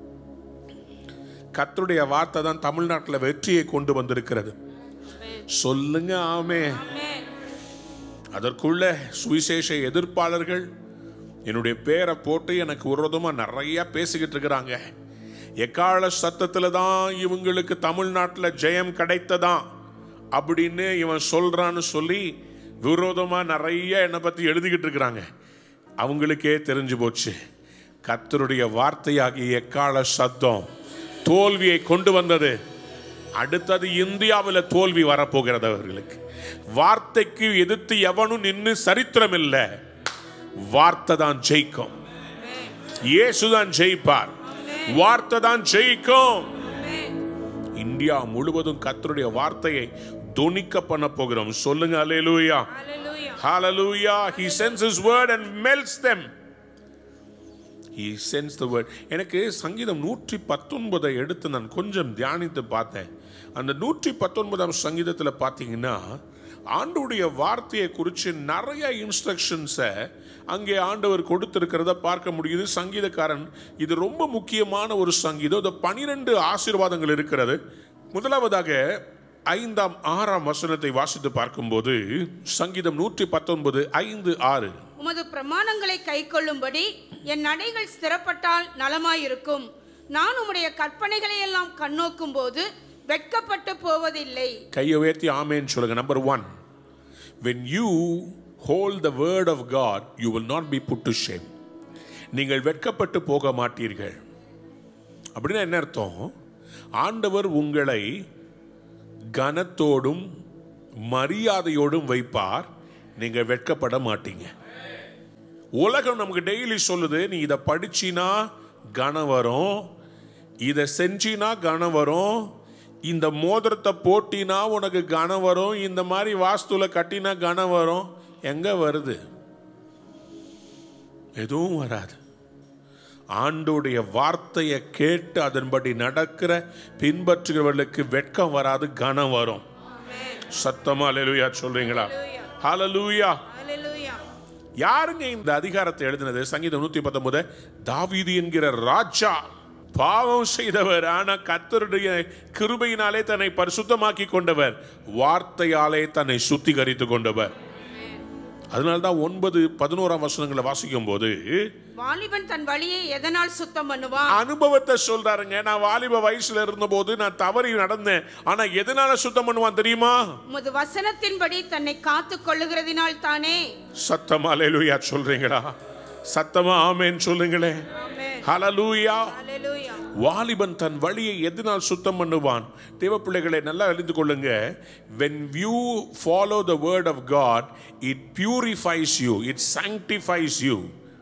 கத்தருடைய வார்த்தை தான் தமிழ்நாட்டில் வெற்றியை கொண்டு வந்திருக்கிறது சொல்லுங்க ஆமே ஆமென். அதற்குள்ள சுவிசேஷ எதிர்ப்பாளர்கள் என்னுடைய பேரை போட்டு எனக்கு விரோதமாக நிறைய பேசிக்கிட்டு இருக்கிறாங்க எக்கால சத்தத்தில் தான் இவங்களுக்கு தமிழ்நாட்டில் ஜெயம் கிடைத்ததாம் அப்படின்னு இவன் சொல்றான்னு சொல்லி விரோதமாக நிறைய என்னை பற்றி எழுதிக்கிட்டு இருக்கிறாங்க அவங்களுக்கே தெரிஞ்சு போச்சு கர்த்தருடைய வார்த்தையாகிய எக்கால சத்தம் தோல்வியை கொண்டு வந்தது அடுத்தது இந்தியாவில் தோல்வி வரப்போகிறது அவர்களுக்கு வார்த்தைக்கு எதிர்த்து எவனும் நின்று சரித்திரம் இல்லை வார்த்தை தான் ஜெயிக்கும் இயேசு தான் ஜெயிப்பார் வார்த்தை தான் ஜெயிக்கும் ஆமென். இந்தியா முழுவதும் கர்த்தருடைய வார்த்தையை தொனிக்க பண்ண போகிறோம் சொல்லுங்க அல்லேலூயா Hallelujah. Hallelujah. He sends his word and melts them. He sends the word. எனக்கு சங்கீதம் நூற்றி பத்தொன்பதை எடுத்து நான் கொஞ்சம் தியானித்து பார்த்தேன் அந்த நூற்றி பத்தொன்பதாம் சங்கீதத்தில் பார்த்தீங்கன்னா ஆண்டுடைய வார்த்தையை குறித்து நிறைய இன்ஸ்ட்ரக்ஷன்ஸை அங்கே ஆண்டவர் கொடுத்திருக்கிறத பார்க்க முடியுது சங்கீதக்காரன் இது ரொம்ப முக்கியமான ஒரு சங்கீதம் இந்த பனிரெண்டு ஆசீர்வாதங்கள் இருக்கிறது முதலாவதாக ஐந்தாம் ஆறாம் வசனத்தை வாசித்து பார்க்கும்போது சங்கீதம் நூற்றி பத்தொன்பது ஐந்து ஆறு உமது பிரமாணங்களை கைக்கொள்ளும்படி என் நடைகள் ஸ்திரப்பட்டால் நலமாயிருக்கும் நான் உம்முடைய கற்பனைகளை எல்லாம் கண்ணோக்கும் போது வெட்கப்பட்டு போவதில்லை கையை உயர்த்தி ஆமேன்னு சொல்லுங்க number one when you hold the word of god you will not be put to shame நீங்கள் வெட்கப்பட்டு போக மாட்டீர்கள் அப்படின்னா என்ன அர்த்தம் ஆண்டவர் உங்களை கனத்தோடும் மரியாதையோடும் வைப்பார் நீங்க வெட்கப்பட மாட்டீங்க உலகம் நமக்கு டெய்லி சொல்லுது நீ இதை படிச்சினா கனம் வரும் இதை செஞ்சினா கனம் வரும் இந்த மோதிரத்தை போட்டினா உனக்கு கனம் வரும் இந்த மாதிரி வாஸ்துல கட்டினா கனம் வரும் எங்க வருது எதுவும் வராது ஆண்டுடைய வார்த்தையை கேட்டு அதன்படி நடக்கிற பின்பற்றுகிறவர்களுக்கு வெட்கம் வராது கனம் வரும் சத்தமா அலையலுயா சொல்றீங்களா ஹalleluya Hallelujah. யாருங்க இந்த அதிகாரத்தை எழுதினது சங்கீதம் நூத்தி பத்தொன்பது தாவீது என்கிற ராஜா பாவம் செய்தவர் ஆனா கர்த்தருடைய கிருபையினாலே தன்னை பரிசுத்தமாக்கி கொண்டவர் வார்த்தையாலே தன்னை சுத்திகரித்து கொண்டவர் அதனால்தான் ஒன்பது பதினோராம் வசனங்களை வாசிக்கும் போது வாலிபன் தன் வழியை எதனால் சுத்தம் பண்ணுவான் அனுபவத்தை சொல்றாருங்க நான் வாலிப வயசுல இருந்தபோது நான் தவறி நடந்தேன் ஆனா எதனால சுத்தம் பண்ணுவான் தெரியுமா உமது வசனத்தின்படி தன்னை காத்து கொள்ளுகிறதினால் தானே சத்தமா லேலுயா சொல்றீங்களா சத்தமா ஆமேன்னு சொல்லுங்களேன் ஆமென். ஹalleluya Hallelujah. வாலிபன் தன் வழியை எதனால் சுத்தம் பண்ணுவான் தேவ பிள்ளைகளை நல்லா அறிந்து கொள்ளுங்க when you follow the word of god it purifies you it sanctifies you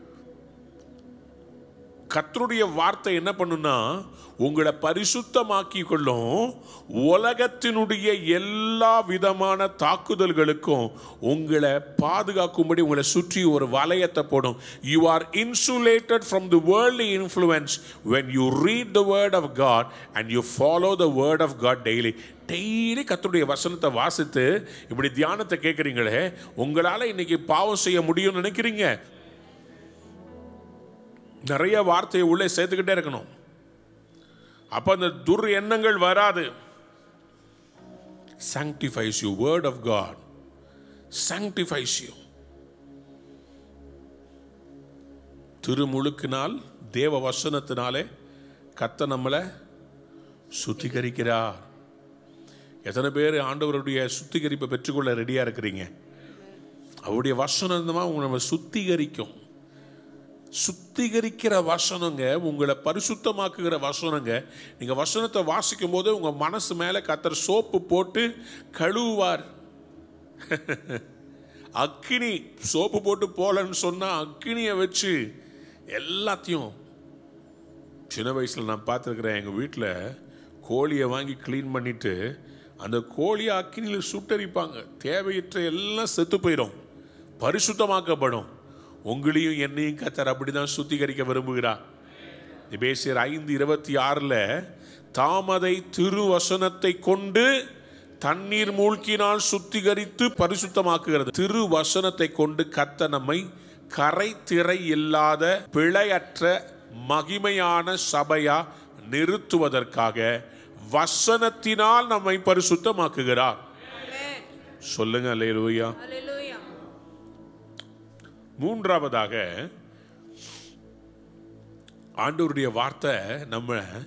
கர்த்தருடைய வார்த்தை என்ன பண்ணுனா உங்களை பரிசுத்தமாக்கி கொள்ளும் உலகத்தினுடைய எல்லா விதமான தாக்குதல்களுக்கும் உங்களை பாதுகாக்கும்படி உங்களை சுற்றி ஒரு வளையத்தை போடும் you are insulated from the worldly influence when you read the word of God and you follow the word of God daily daily கர்த்தருடைய வசனத்தை வாசித்து இப்படி தியானத்தை கேட்குறீங்களே உங்களால் இன்னைக்கு பாவம் செய்ய முடியும்னு நினைக்கிறீங்க நிறைய வார்த்தையை உள்ளே சேர்த்துக்கிட்டே இருக்கணும் அப்ப அந்த துர் எண்ணங்கள் வராது sanctifies you word of god sanctifies you திருமுழுக்கினால் தேவ வசனத்தினாலே கத்த நம்மளை சுத்திகரிக்கிறார் எத்தனை பேர் ஆண்டவருடைய சுத்திகரிப்பை பெற்றுக்கொள்ள ரெடியா இருக்கிறீங்க அவருடைய வசனம் தான் உங்களை நம்ம சுத்திகரிக்கும் சுத்திகரிக்கிற வசனங்க உங்களை பரிசுத்தமாக்குகிற வசனங்க நீங்க வசனத்தை வாசிக்கும் போது உங்க மனசு மேல கத்தர் சோப்பு போட்டு கழுவுவார் அக்கினி சோப்பு போட்டு போலன்னு சொன்னா அக்கினியை வச்சு எல்லாத்தையும் சின்ன வயசுல நான் பார்த்துருக்குறேன் எங்க வீட்டில் கோழியை வாங்கி க்ளீன் பண்ணிட்டு அந்த கோழியை அக்கினியில் சுட்டரிப்பாங்க தேவையற்ற எல்லாம் செத்து போயிடும் பரிசுத்தமாக்கப்படும் உங்களையும் என்னையும் கத்தர் அப்படிதான் சுத்திகரிக்க விரும்புகிறார் எபேசியர் ஐந்து இருபத்தி ஆறில் தாமதை திருவசனத்தை கொண்டு தண்ணீர் மூழ்கினால் சுத்திகரித்து பரிசுத்தமாக்குகிறது திருவசனத்தை கொண்டு கத்த நம்மை கரை திரை இல்லாத பிழையற்ற மகிமையான சபையா நிறுத்துவதற்காக வசனத்தினால் நம்மை பரிசுத்தமாக்குகிறார் ஆமென். சொல்லுங்க அல்லேலூயா அல்லேலூயா. மூன்றாவதாக ஆண்டவருடைய வார்த்தை நம்ம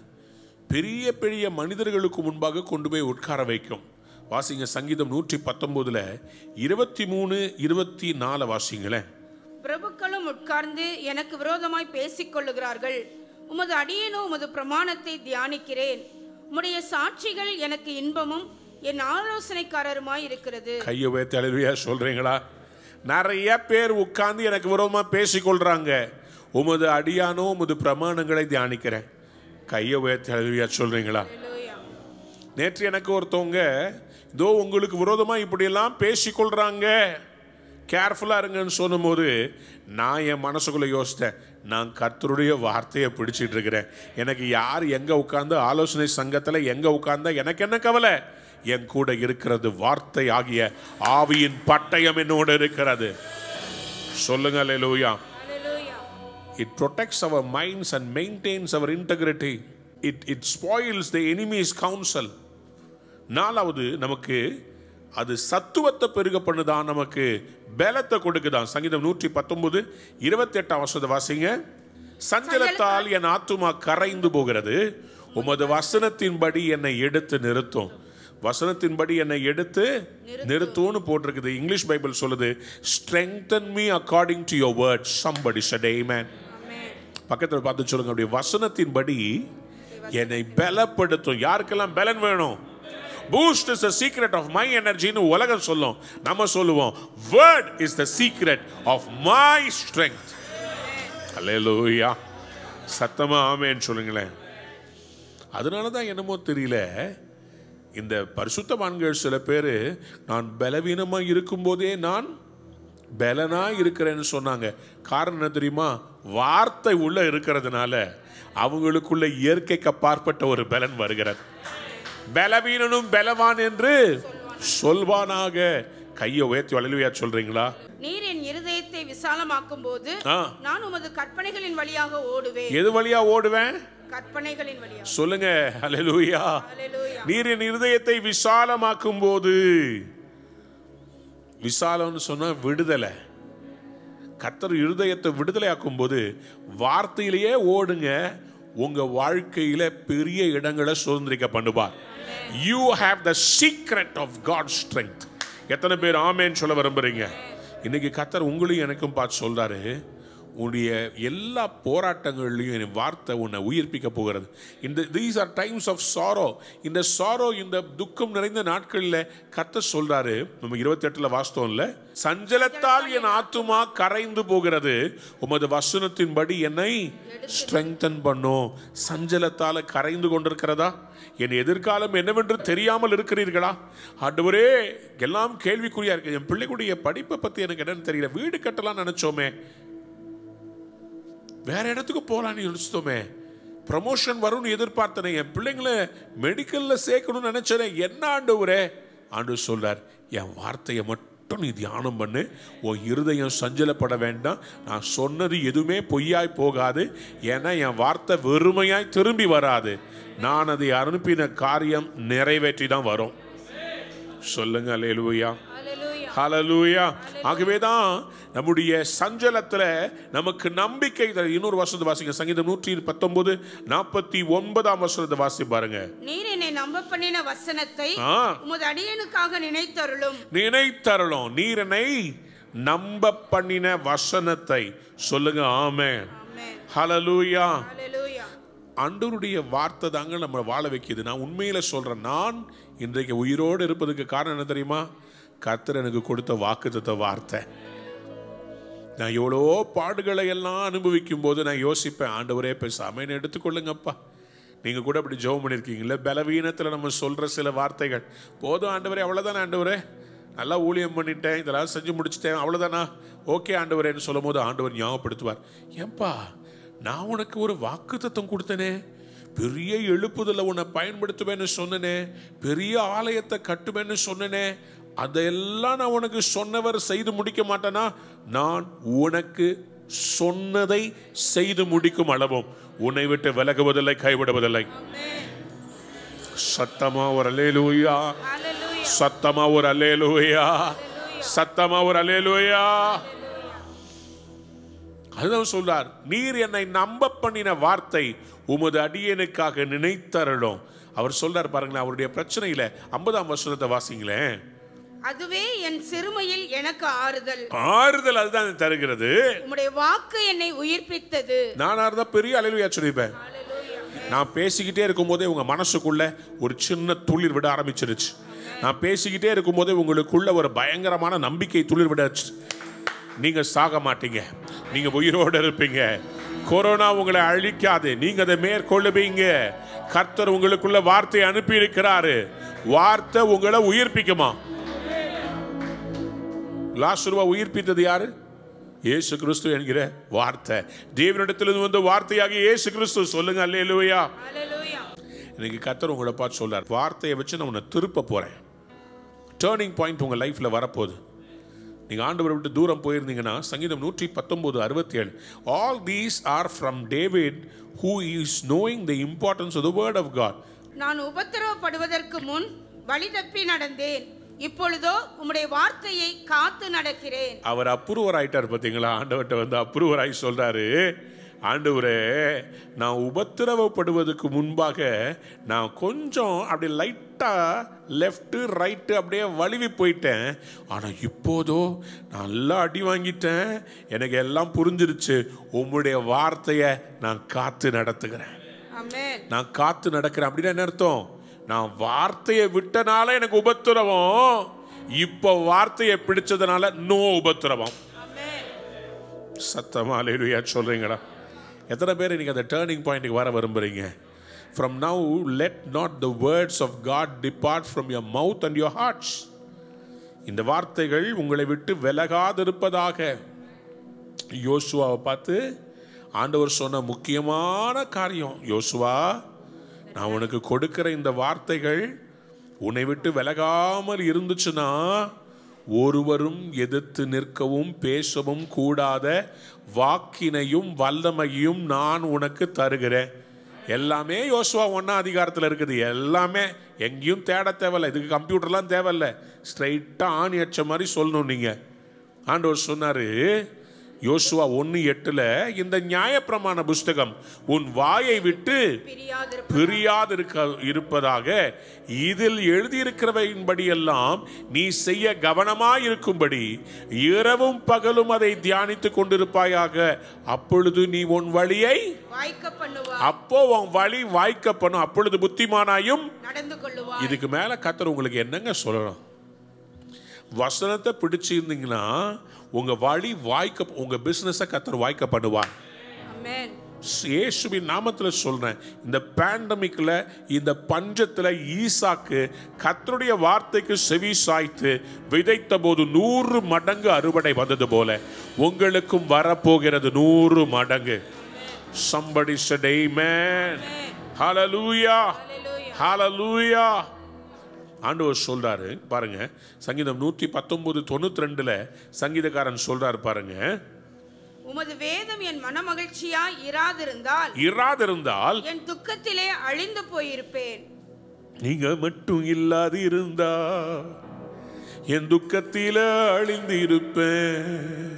பெரிய பெரிய மனிதர்களுக்கு முன்பாக கொண்டு போய் உட்கார வைக்கும் வாசிங்க சங்கீதம் நூற்றி பத்தொன்பதுல இருபத்தி மூணு இருபத்தி நாலு வாசிங்களேன் பிரபுக்களும் உட்கார்ந்து எனக்கு விரோதமாய் பேசிக் கொள்ளுகிறார்கள் உமது அடியேனோ உமது பிரமாணத்தை தியானிக்கிறேன் உம்முடைய சாட்சிகள் எனக்கு இன்பமும் என் ஆலோசனைக்காரருமாய் இருக்கிறது கையை உயர்த்தி அழுவியா சொல்றீங்களா நிறைய பேர் உட்கார்ந்து எனக்கு விரோதமா பேசிக்கொள்றாங்க உமது அடியானோ உமது பிரமாணங்களை தியானிக்கிறேன் கையை உயர்த்தி அழுவியா சொல்றீங்களா அல்லேலூயா. நேற்று எனக்கு ஒருத்தவங்க இதோ உங்களுக்கு விரோதமாக இப்படியெல்லாம் பேசிக்கொள்கிறாங்க கேர்ஃபுல்லாக இருங்கன்னு சொன்னபோது நான் என் மனசுக்குள்ளே யோசித்தேன் நான் கர்த்தருடைய வார்த்தையை பிடிச்சிட்டு இருக்கிறேன் எனக்கு யார் எங்கே உட்கார்ந்து ஆலோசனை சங்கத்தில் எங்கே உட்கார்ந்தா எனக்கு என்ன கவலை என் கூட இருக்கிறது வார்த்தை ஆகிய ஆவியின் பட்டயம் என்னோடு இருக்கிறது சொல்லுங்க லூயா அல்லேலூயா. It protects our minds and maintains our integrity. It, it spoils the enemy's counsel. நாலாவது நமக்கு அது சத்துவத்தை பெருக பண்ணுதான் நமக்கு பலத்தை கொடுக்குதான் சங்கீதம் நூற்றி பத்தொன்பது இருபத்தி எட்டாம் வருஷத்தை வாசிங்க சஞ்சலத்தால் என் ஆத்துமா கரைந்து போகிறது உமது வசனத்தின்படி என்னை எடுத்து நிறுத்தும் வசனத்தின்படி என்னை எடுத்து நிறுத்தும்னு போட்டிருக்குது இங்கிலீஷ் பைபிள் சொல்லுது strengthen me according to your word somebody said amen amen. பக்கத்தில் பார்த்து சொல்லுங்க அப்படி வசனத்தின்படி என்னை பலப்படுத்தும் யாருக்கெல்லாம் பலன் வேணும் boost is the secret of my எனர்ஜின்னு உலகம் சொல்லும் நம்ம சொல்லுவோம் word is the secret of my strength அல்லேலூயா சத்தமா ஆமேன்னு சொல்லுங்களேன் அதனால தான் என்னமோ தெரியல இந்த பரிசுத்தவான்கள் சில பேர் நான் பலவீனமாக இருக்கும்போதே நான் பலனா இருக்கிறேன்னு சொன்னாங்க காரணம் என்ன தெரியுமா வார்த்தை உள்ள இருக்கிறதுனால அவங்களுக்குள்ள இயற்கைக்கு அப்பாற்பட்ட ஒரு பலன் வருகிறது பலவீனனும் பலவான் என்று சொல்வானாக கையை உயர்த்தி வளலுவையா சொல்றீங்களா நீர் என் இருதயத்தை விசாலமாக்கும் போது ஆ. நான் உமது கற்பனைகளின் வழியாக ஓடுவேன் எது வழியா ஓடுவேன் கற்பனைகளின் வழியாக சொல்லுங்க ஹalleluya அல்லேலூயா. நீர் என் இருதயத்தை விசாலமாக்கும் போது விசாலம்னு சொன்னா விடுதலை கத்தர் இருதயத்தை விடுதலையாக்கும் போது வார்த்தையிலேயே ஓடுங்க உங்க வாழ்க்கையில பெரிய இடங்களை சுதந்திரிக்க பண்ணுவார் you have the secret of God strength எத்தனை பேர் ஆமேன்னு சொல்ல விரும்புறீங்க இன்னைக்கு கத்தர் உங்களையும் எனக்கும் பார்த்து சொல்றாரு உன்னுடைய எல்லா போராட்டங்கள்லையும் என் வார்த்தை உன்னை உயிர்ப்பிக்க போகிறது இந்த these are times of sorrow இந்த சாரோ இந்த துக்கம் நிறைந்த நாட்களில் கத்த சொல்றாரு நம்ம இருபத்தெட்டுல வாஸ்தவம் இல்ல சஞ்சலத்தால் என் ஆத்துமா கரைந்து போகிறது உமது வசனத்தின்படி என்னை ஸ்ட்ரெங்தன் பண்ணும் சஞ்சலத்தால கரைந்து கொண்டிருக்கிறதா என் எதிர்காலம் என்னவென்று தெரியாமல் இருக்கிறீர்களா ஆண்டவரே எல்லாம் கேள்விக்குறியா இருக்கு என் பிள்ளைகளுடைய படிப்பை பத்தி எனக்கு என்னன்னு தெரியல வீடு கட்டலாம் நினைச்சோமே வேற இடத்துக்கு போகலான்னு யோசித்தோமே ப்ரமோஷன் வரும்னு எதிர்பார்த்தனே என் பிள்ளைங்களை மெடிக்கல்ல சேர்க்கணும்னு நினைச்சேனே என்ன ஆண்டவரே ஆண்டு சொல்றார் என் வார்த்தையை மட்டும் நீ தியானம் பண்ணு உன் இருதயம் சஞ்சலப்பட வேண்டாம் நான் சொன்னது எதுவுமே பொய்யாய் போகாது ஏன்னா என் வார்த்தை வெறுமையாய் திரும்பி வராது நான் அதை அனுப்பின காரியம் நிறைவேற்றி தான் வரும் சொல்லுங்க அல்லேலூயா அல்லேலூயா. ஹalleluya ஆகவே தான் நம்முடைய சஞ்சலத்துல நமக்கு நம்பிக்கை தர- இன்னொரு வருஷத்து வாசிங்க சங்கீதம் நூற்றி பத்தொன்பது நாற்பத்தி ஒன்பதாம் வருஷத்தை வாசி பாருங்க நீர் என்னை நம்ப பண்ணின வசனத்தை ஆ உமது அடியனுக்காக நினைத்தருளும் நினைத்தரலும் நீர் என்னை நம்ப பண்ணின வசனத்தை சொல்லுங்க ஆமே ஆமென். ஹalleluya அல்லேலூயா. ஆண்டவருடைய வார்த்தை தாங்க நம்ம வாழ வைக்கிது நான் உண்மையில சொல்றேன் நான் இன்றைக்கு உயிரோடு இருப்பதுக்கு காரணம் என்ன தெரியுமா கர்த்தர் எனக்கு கொடுத்த வாக்குத்தத்த வார்த்தை நான் எவ்வளோ பாடுகளை எல்லாம் அனுபவிக்கும் போது நான் யோசிப்பேன் ஆண்டவரே பேசாம என்னை எடுத்துக்கொள்ளுங்கப்பா நீங்க கூட அப்படி ஜெபம் பண்ணியிருக்கீங்களே பலவீனத்தில் நம்ம சொல்ற சில வார்த்தைகள் போதும் ஆண்டவரே அவ்வளோதானே ஆண்டவரே நல்லா ஊழியம் பண்ணிட்டேன் இதெல்லாம் செஞ்சு முடிச்சிட்டேன் அவ்வளோதானா ஓகே ஆண்டவரேன்னு சொல்லும் போது ஆண்டவர் ஞாபகப்படுத்துவார் ஏன்பா நான் உனக்கு ஒரு வாக்கு தத்துவம் கொடுத்தனே பெரிய எழுப்புதல உன்னை பயன்படுத்துவேன்னு சொன்னனே பெரிய ஆலயத்தை கட்டுவேன்னு சொன்னனே அதையெல்லாம் நான் உனக்கு சொன்னவர் செய்து முடிக்க மாட்டேனா நான் உனக்கு சொன்னதை செய்து முடிக்கும் அளவும் உன்னை விட்டு விலகுவதில்லை கைவிடுவதில்லை சத்தமா ஒரு அலேலூயா ஹalleluya சத்தமா ஒரு அலேலூயா சத்தமா ஒரு அலேலூயா அதுதான் சொல்றார் நீர் என்னை நம்ப பண்ணின வார்த்தை உமது அடியனுக்காக நினைத்தரலும் அவர் சொல்றார் பாருங்களேன் அவருடைய பிரச்சனையில ஐம்பதாம் வருஷத்தை வாசிங்களேன் அதுவே என் சிறுமையில் எனக்கு ஆறுதல் ஆறுதல் அதுதான் தருகிறது உம்முடைய வாக்கு என்னை உயிர்ப்பித்தது நானா இருந்தா பெரிய அலையிலுயா சொல்லிப்பேன் நான் பேசிக்கிட்டே இருக்கும்போதே உங்க மனசுக்குள்ள ஒரு சின்ன துளிர் விட ஆரம்பிச்சிருச்சு நான் பேசிக்கிட்டே இருக்கும்போதே உங்களுக்குள்ள ஒரு பயங்கரமான நம்பிக்கை துளிர் விடாச்சு நீங்க சாக மாட்டீங்க நீங்க உயிரோடு இருப்பீங்க கொரோனா உங்களை அழிக்காது நீங்க அதை மேற்கொள்ளுவீங்க கர்த்தர் உங்களுக்குள்ள வார்த்தை அனுப்பி இருக்கிறாரு வார்த்தை உங்களை உயிர்ப்பிக்குமா லாசுருவா உயிர்ப்பித்தது யாரு இயேசு கிறிஸ்து என்கிற வார்த்தை தேவனிடத்திலிருந்து வந்த வார்த்தையாக இயேசு கிறிஸ்து சொல்லுங்க அல்லேலூயா ஹalleluya இன்னைக்கு கத்தர் உங்களை பார்த்து சொல்றார் வார்த்தையை வச்சு நான் உன்னை திருப்ப போறேன் டேர்னிங் பாயிண்ட் உங்க லைஃப்ல வரப்போகுது நீங்க ஆண்டவரை விட்டு தூரம் போயிருந்தீங்கன்னா சங்கீதம் நூற்றி பத்தொன்பது அறுபத்தி ஏழு all these are from David who is knowing the importance of the word of God நான் உபத்திரவப்படுவதற்கு முன் வழி தப்பி நடந்தேன் இப்பொழுதோ உம்முடைய வார்த்தையை காத்து நடக்கிறேன் அவர் அப்ரூவர் ஆயிட்டார் பார்த்தீங்களா ஆண்டவர்கிட்ட வந்து அப்ரூவர் ஆகி சொல்றாரு ஆண்டவரே நான் உபத்திரவப்படுவதற்கு முன்பாக நான் கொஞ்சம் அப்படி லைட்டா லெஃப்ட் ரைட்டு அப்படியே வழுவி போயிட்டேன் ஆனா இப்போதோ நான் நல்லா அடி வாங்கிட்டேன் எனக்கு எல்லாம் புரிஞ்சிருச்சு உம்முடைய வார்த்தையை நான் காத்து நடத்துகிறேன் ஆமென் நான் காத்து நடக்கிறேன் அப்படின்னா என்ன அர்த்தம் நான் வார்த்தையை விட்டனால எனக்கு உபத்திரவம் இப்போ வார்த்தையை பிடிச்சதுனால நோ உபத்திரவம் ஆமென் சத்தமா அலையிலுயா சொல்றீங்களா எத்தனை பேர் இன்னைக்கு அந்த டேர்னிங் பாயிண்ட்டுக்கு வர விரும்புறீங்க from now let not the words of God depart from your mouth and your hearts இந்த வார்த்தைகள் உங்களை விட்டு விலகாதிருப்பதாக யோசுவாவை பார்த்து ஆண்டவர் சொன்ன முக்கியமான காரியம் யோசுவா நான் உனக்கு கொடுக்கிற இந்த வார்த்தைகள் உன்னை விட்டு விலகாமல் இருந்துச்சுன்னா ஒருவரும் எதிர்த்து நிற்கவும் பேசவும் கூடாத வாக்கினையும் வல்லமையும் நான் உனக்கு தருகிறேன் எல்லாமே யோசுவா ஒன்றா அதிகாரத்தில் இருக்குது எல்லாமே எங்கேயும் தேட தேவையில்ல இதுக்கு கம்ப்யூட்டர்லாம் தேவையில்ல ஸ்ட்ரைட்டாக ஆணி அடிச்ச மாதிரி சொல்லணும் நீங்கள் ஆண்டவர் சொன்னாரு யோசுவா ஒன்று எட்டுல இந்த நியாயப்பிரமாண புஸ்தகம் உன் வாயை விட்டு பிரியாதிருப்ப பிரியாதிருக்க இருப்பதாக இதில் எழுதியிருக்கிறவையின்படியெல்லாம் நீ செய்ய கவனமாயிருக்கும்படி இரவும் பகலும் அதை தியானித்துக் கொண்டிருப்பாயாக அப்பொழுது நீ உன் வழியை வாய்க்க பண்ணுவா அப்போ உன் வழி வாய்க்க பண்ணும் அப்பொழுது புத்திமானாயும் நடந்து கொள்ளுவா இதுக்கு மேல கத்தர் உங்களுக்கு என்னங்க சொல்லணும் வசனத்தை பிடிச்சிருந்தீங்கன்னா உங்க வழி வாய்க்க உங்க பிசினஸை கத்தர் வாய்க்க பண்ணுவார் ஆமென் இயேசுவின் நாமத்துல சொல்றேன் இந்த பேண்டமிக்ல இந்த பஞ்சத்துல ஈசாக்கு கத்தருடைய வார்த்தைக்கு செவி சாய்த்து விதைத்த போது நூறு மடங்கு அறுவடை வந்தது போல உங்களுக்கும் வரப்போகிறது நூறு மடங்கு somebody said amen hallelujah ஹalleluya hallelujah ஆண்டவர் சொல்றாரு பாருங்க சங்கீதம் நூற்றி பத்தொன்பது தொண்ணூத்தி ரெண்டுல சங்கீதக்காரன் சொல்றாரு பாருங்க உமது வேதம் என் மனமகிழ்ச்சியா இராதிருந்தால் இராதிருந்தால் என் துக்கத்திலே அழிந்து போயிருப்பேன் நீங்க மட்டும் இல்லாது இருந்தா என் துக்கத்தில அழிந்து இருப்பேன்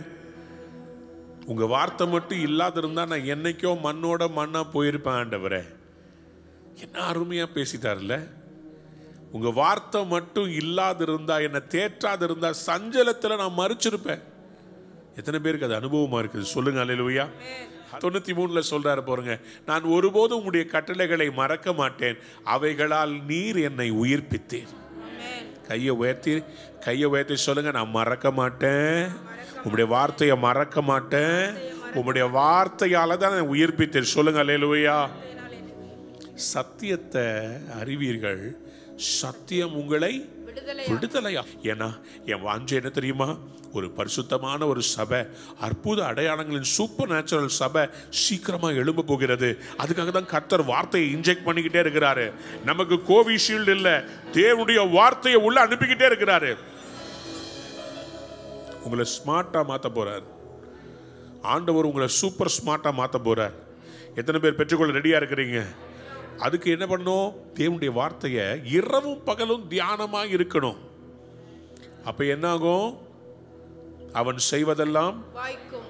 உங்க வார்த்தை மட்டும் இல்லாது இருந்தா நான் என்னைக்கோ மண்ணோட மண்ணா போயிருப்பேன் ஆண்டவரே என்ன அருமையா பேசிட்டார்ல உங்க வார்த்தை மட்டும் இல்லாது இருந்தா என்னை தேற்றாது இருந்தா சஞ்சலத்துல நான் மறிச்சிருப்பேன் எத்தனை பேருக்கு அது அனுபவமா இருக்குது சொல்லுங்க அல்லேலூயா தொண்ணூத்தி மூணுல சொல்றாரு பாருங்க நான் ஒருபோதும் உங்களுடைய கட்டளைகளை மறக்க மாட்டேன் அவைகளால் நீர் என்னை உயிர்ப்பித்தேன் ஆமென் கையை உயர்த்தி கையை உயர்த்தி சொல்லுங்க நான் மறக்க மாட்டேன் உங்களுடைய வார்த்தையை மறக்க மாட்டேன் உங்களுடைய வார்த்தையால தான் நான் உயிர்ப்பித்தேன் சொல்லுங்க அல்லேலூயா சத்தியத்தை அறிவீர்கள் சத்தியம் உங்களை விடுதலை விடுதலையா ஏன்னா என் வாஞ்சை என்ன தெரியுமா ஒரு பரிசுத்தமான ஒரு சபை அற்புத அடையாளங்களின் சூப்பர் நேச்சுரல் சபை சீக்கிரமா எழும்ப போகிறது அதுக்காக தான் கர்த்தர் வார்த்தையை இன்ஜெக்ட் பண்ணிக்கிட்டே இருக்கிறாரு நமக்கு கோவிஷீல்டு இல்ல தேவனுடைய வார்த்தையை உள்ள அனுப்பிக்கிட்டே இருக்கிறாரு உங்களை ஸ்மார்ட்டா மாத்த போறார் ஆண்டவர் உங்களை சூப்பர் ஸ்மார்ட்டா மாத்த போறார் எத்தனை பேர் பெற்றுக்கொள்ள ரெடியா இருக்கிறீங்க அதுக்கு என்ன பண்ணணும் தேவனுடைய வார்த்தையை இரவும் பகலும் தியானமா இருக்கணும் அப்ப என்ன ஆகும் அவன் செய்வதெல்லாம் வாய்க்கும்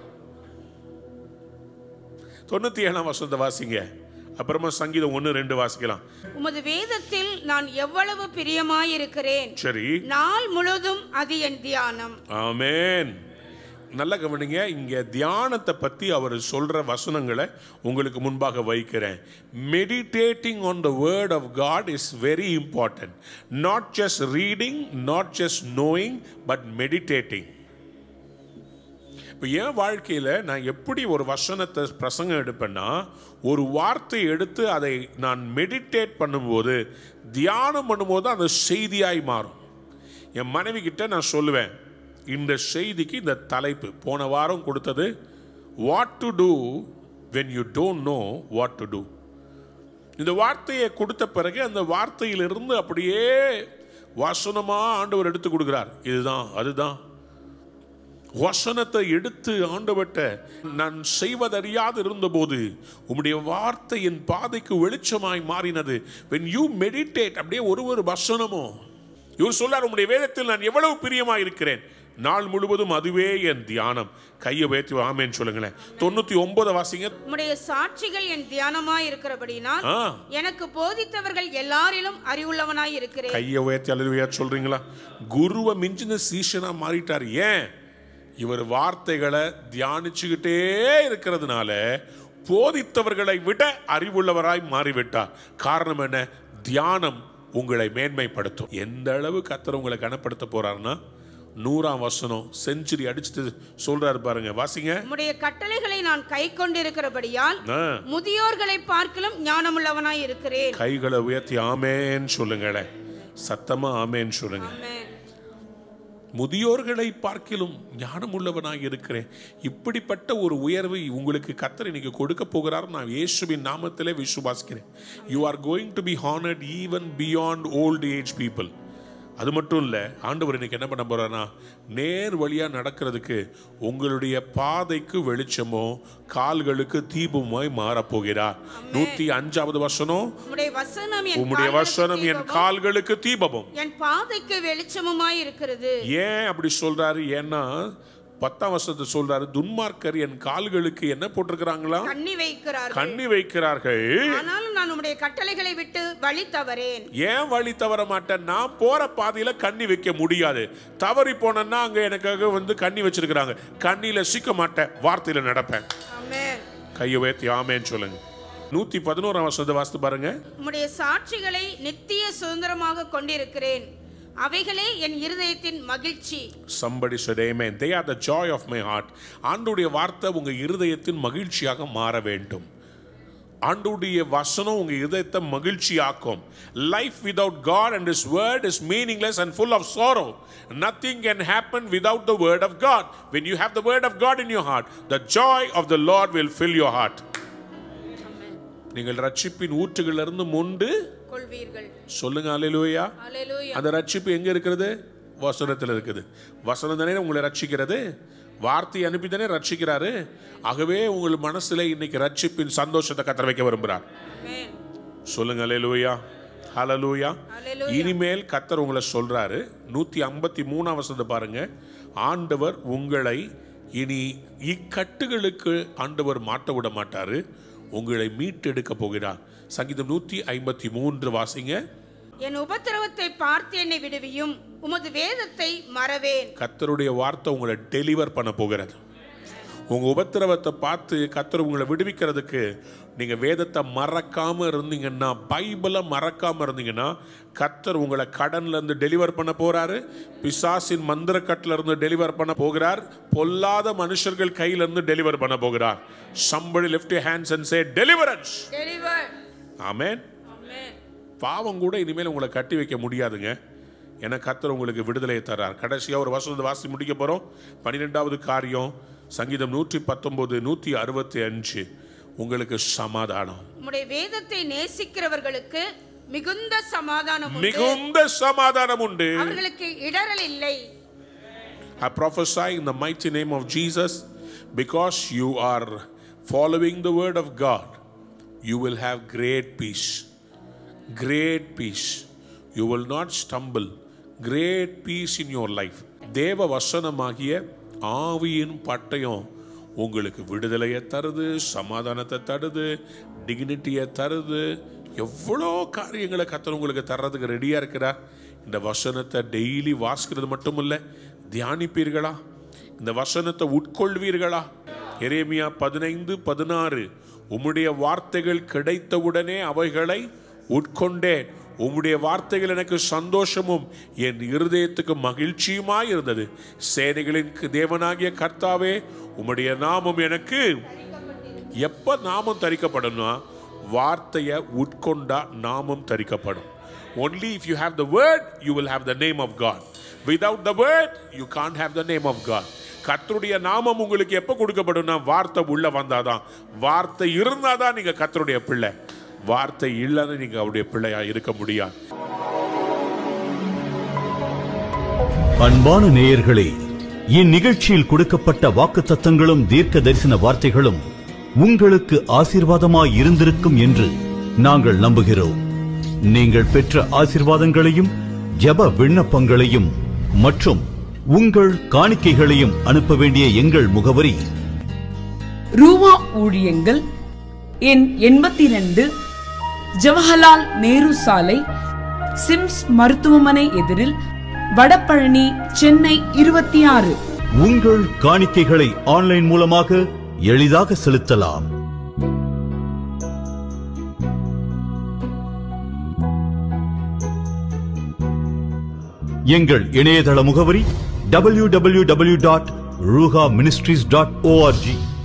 தொண்ணூத்தி ஏழாம் வசந்த வாசிங்க அப்புறமா சங்கீதம் ஒன்று ரெண்டு வாசிக்கலாம் உமது வேதத்தில் நான் எவ்வளவு பிரியமாயிருக்கிறேன் சரி நாள் முழுதும் அது என் தியானம் ஆமென் நல்ல கவனிங்க இங்க தியானத்தை பத்தி அவர் சொல்ற வசனங்களை உங்களுக்கு முன்பாக வைக்கிறேன் meditating on the word of God is very important not just reading not just knowing but meditating இப்போ என் வாழ்க்கையில் நான் எப்படி ஒரு வசனத்தை பிரசங்கம் எடுப்பேன்னா ஒரு வார்த்தை எடுத்து அதை நான் மெடிடேட் பண்ணும்போது தியானம் பண்ணும்போது அந்த செய்தியாய் மாறும் என் மனைவி கிட்ட நான் சொல்லுவேன் இந்த செய்திக்கு இந்த தலைப்பு போன வாரம் கொடுத்தது what to do when you don't know what to do இந்த வார்த்தையை கொடுத்த பிறகு அந்த வார்த்தையிலிருந்து அப்படியே வசனமாக ஆண்டவர் எடுத்து கொடுக்குறார் இதுதான் அதுதான் வசனத்தை எடுத்து ஆண்டவட்ட நான் செய்வதறியாது இருந்தபோது உம்முடைய வார்த்தை என் பாதைக்கு வெளிச்சமாய் மாறினது when you meditate அப்படியே ஒரு ஒரு வசனமும் இவர் சொல்லார் உம்முடைய வேதத்தில் நான் எவ்வளவு பிரியமாய் இருக்கிறேன் நாள் முழுவதும் அதுவே என் தியானம் கையை உயர்த்தி ஆமேன்னு சொல்லுங்களேன் தொண்ணூத்தி ஒன்பது வாசிங்க உம்முடைய சாட்சிகள் என் தியானமாய் இருக்கிறபடினால் ஆ எனக்கு போதித்தவர்கள் எல்லாரிலும் அறிவுள்ளவனாய் இருக்கிறேன் கையை உயர்த்தி அழுவியா சொல்றீங்களா குருவை மிஞ்சின சீஷனா மாறிட்டார் ஏன் இவர் வார்த்தைகளை தியானிச்சுக்கிட்டே இருக்கிறதுனால போதித்தவர்களை விட அறிவுள்ளவராய் மாறிவிட்டார் காரணம் என்ன தியானம் உங்களை மேன்மைப்படுத்தும் எந்த அளவு கத்தர் உங்களை கனப்படுத்த போறாருன்னா நூறாம் வசனம் செஞ்சுரி அடிச்சுட்டு சொல்றாரு பாருங்க வாசிங்க உம்முடைய கட்டளைகளை நான் கை கொண்டிருக்கிறபடியால் ஆ, முதியோர்களை பார்க்கலும் ஞானமுள்ளவனாய் இருக்கிறேன் கைகளை உயர்த்தி ஆமேன்னு சொல்லுங்களேன் சத்தமா ஆமேன்னு சொல்லுங்க ஆமென். முதியோர்களை பார்க்கிலும் ஞானம் உள்ளவனாக இருக்கிறேன் இப்படிப்பட்ட ஒரு உயர்வை உங்களுக்கு கத்தர் இன்னைக்கு கொடுக்க போகிறார் நான் இயேசுவின் நாமத்திலே விசுவாசிக்கிறேன் you are going to be honoured even beyond old age people அது மட்டும் இல்லை ஆண்டவர் இன்னைக்கு என்ன பண்ண போறாருன்னா நேர் வழியாக நடக்கிறதுக்கு உங்களுடைய பாதைக்கு வெளிச்சமோ கால்களுக்கு தீபமாய் மாறப்போகிறார் நூத்தி அஞ்சாவது வசனம் உம்முடைய வசனம் என் உம்முடைய கால்களுக்கு வசனம் என் தீபமும், கால்களுக்கு தீபமும் என் பாதைக்கு வெளிச்சமுமாய் இருக்கிறது ஏன் அப்படி சொல்றாரு ஏன்னா பத்தாம் வருஷத்தை சொல்றாரு துன்மார்க்கர் என் கால்களுக்கு என்ன போட்டிருக்கிறாங்களா கண்ணி வைக்கிறார் கண்ணி வைக்கிறார்கள் ஆனாலும் நான் உம்முடைய கட்டளைகளை விட்டு வழி தவறேன் ஏன் வழி தவற மாட்டேன் நான் போற பாதையில கண்ணி வைக்க முடியாது தவறி போனேன்னா அங்க எனக்காக வந்து கண்ணி வச்சிருக்கிறாங்க கண்ணியில சிக்க மாட்டேன் வார்த்தையில நடப்பேன் ஆமென் கையை உயர்த்தி ஆமேன்னு சொல்லுங்க நூத்தி பதினோராம் வருஷத்தை வாசித்து பாருங்க உம்முடைய சாட்சிகளை நித்திய சுதந்திரமாக கொண்டிருக்கிறேன் அவைகளே என் இருதயத்தின் மகிழ்ச்சி somebody said amen they are the joy of my heart ஆண்டுடைய வார்த்தை உங்க இருதயத்தின் மகிழ்ச்சியாக மாற வேண்டும் ஆண்டுடைய வசனம் உங்க இதயத்தை மகிழ்ச்சியாக்கும் life without God and is word is meaningless and full of sorrow nothing can happen without the word of god when you have the word of god in your heart the joy of the lord will fill your heart நீங்கள் ரட்சிப்பின் ஊற்றுகளிலிருந்து முண்டு கொள்வீர்கள் சொல்லுங்க அல்லேலூயா அல்லேலூயா அந்த ரட்சிப்பு எங்க இருக்கிறது வசனத்தில் இருக்குது வசனம் தானே உங்களை ரட்சிக்கிறது வார்த்தை அனுப்பி தானே ரட்சிக்கிறாரு ஆகவே உங்கள் மனசுல இன்னைக்கு ரட்சிப்பின் சந்தோஷத்தை கத்தர வைக்க விரும்புகிறார் ஆமென் சொல்லுங்க அலையலூயா ஹalleluya அல்லேலூயா. இனிமேல் கத்தர் உங்களை சொல்றாரு நூத்தி ஐம்பத்தி மூணாம் வசனத்தை பாருங்க ஆண்டவர் உங்களை இனி இக்கட்டுகளுக்கு ஆண்டவர் மாட்ட விட மாட்டாரு உங்களை மீட்டெடுக்க போகிறார் சங்கீதம் நூத்தி ஐம்பத்தி மூன்று வாசிங்க என் உபத்திரவத்தை பார்த்து என்னை விடுவியும் உமது வேதத்தை மறவேன் கத்தருடைய வார்த்தை உங்களை டெலிவர் பண்ண போகிறது உங்க உபத்திரவத்தை பார்த்து கத்தர் உங்களை விடுவிக்கிறதுக்கு நீங்க வேதத்தை மறக்காம இருந்தீங்கன்னா பைபிளை மறக்காம இருந்தீங்கன்னா கத்தர் உங்களை கடன்ல இருந்து டெலிவர் பண்ண போறாரு பிசாசின் மந்திரக்கட்டுல இருந்து டெலிவர் பண்ண போகிறார் பொல்லாத மனுஷர்கள் கையில இருந்து டெலிவர் பண்ண போகிறார் somebody lift your hands and say deliverance deliver amen amen பாவம் கூட இனிமேல் உங்களை கட்டி வைக்க முடியாதுங்க என கத்தர் உங்களுக்கு விடுதலையை தர்றார் கடைசியாக ஒரு வசனத்தை வாசி முடிக்க போகிறோம் பன்னிரெண்டாவது காரியம் சங்கீதம் நூற்றி பத்தொம்போது நூற்றி அறுபத்தி அஞ்சு உங்களுக்கு சமாதானம் உம்முடைய வேதத்தை நேசிக்கிறவர்களுக்கு மிகுந்த சமாதானம் உண்டு மிகுந்த சமாதானம் உண்டு அவர்களுக்கு இடரல் இல்லை I prophesy in the mighty name of Jesus because you are following the word of God, you will have great peace. Great peace. You will not stumble. Great peace in your life. தேவ வசனமாகிய ஆவியின் பட்டயம் உங்களுக்கு விடுதலையை தருது சமாதானத்தை தருது டிக்னிட்டியை தருது எவ்வளோ காரியங்களை கத்தர் உங்களுக்கு தர்றதுக்கு ரெடியாக இருக்கிறார் இந்த வசனத்தை டெய்லி வாசிக்கிறது மட்டும் இல்லை தியானிப்பீர்களா இந்த வசனத்தை உட்கொள்வீர்களா எரேமியா பதினைந்து பதினாறு உம்முடைய வார்த்தைகள் கிடைத்தவுடனே அவைகளை உட்கொண்டேன் உம்முடைய வார்த்தைகள் எனக்கு சந்தோஷமும் என் இருதயத்துக்கு மகிழ்ச்சியுமாய் இருந்தது சேனைகளின் தேவனாகிய கர்த்தாவே உம்முடைய நாமம் எனக்கு எப்ப நாமம் தரிக்கப்படணும்னா வார்த்தையை உட்கொண்டா நாமம் தரிக்கப்படும் only if you have the word you will have the name of god without the word you can't have the name of god கர்த்தருடைய நாமம் உங்களுக்கு எப்ப கொடுக்கப்படும்னா வார்த்தை உள்ள வந்தாதான் வார்த்தை இருந்தாதான் நீங்க கர்த்தருடைய பிள்ளை வார்த்தை இல்லைன்னு நீங்க அவருடைய பிள்ளையா இருக்க முடியாது அன்பான நேயர்களே இந்நிகழ்ச்சியில் கொடுக்கப்பட்ட வாக்குத்தத்தங்களும் தீர்க்க தரிசன வார்த்தைகளும் உங்களுக்கு ஆசீர்வாதமாய் இருந்திருக்கும் என்று நாங்கள் நம்புகிறோம் நீங்கள் பெற்ற ஆசீர்வாதங்களையும் ஜெப விண்ணப்பங்களையும் மற்றும் உங்கள் காணிக்கைகளையும் அனுப்ப வேண்டிய எங்கள் முகவரி ரூவா ஊழியங்கள் எண் எண்பத்தி ரெண்டு ஜவஹர்லால் நேரு சாலை சிம்ஸ் மருத்துவமனை எதிரில் வடபழனி சென்னை இருபத்தி ஆறு உங்கள் காணிக்கைகளை ஆன்லைன் மூலமாக எளிதாக செலுத்தலாம் எங்கள் இணையதள முகவரி www.ruha ministries.org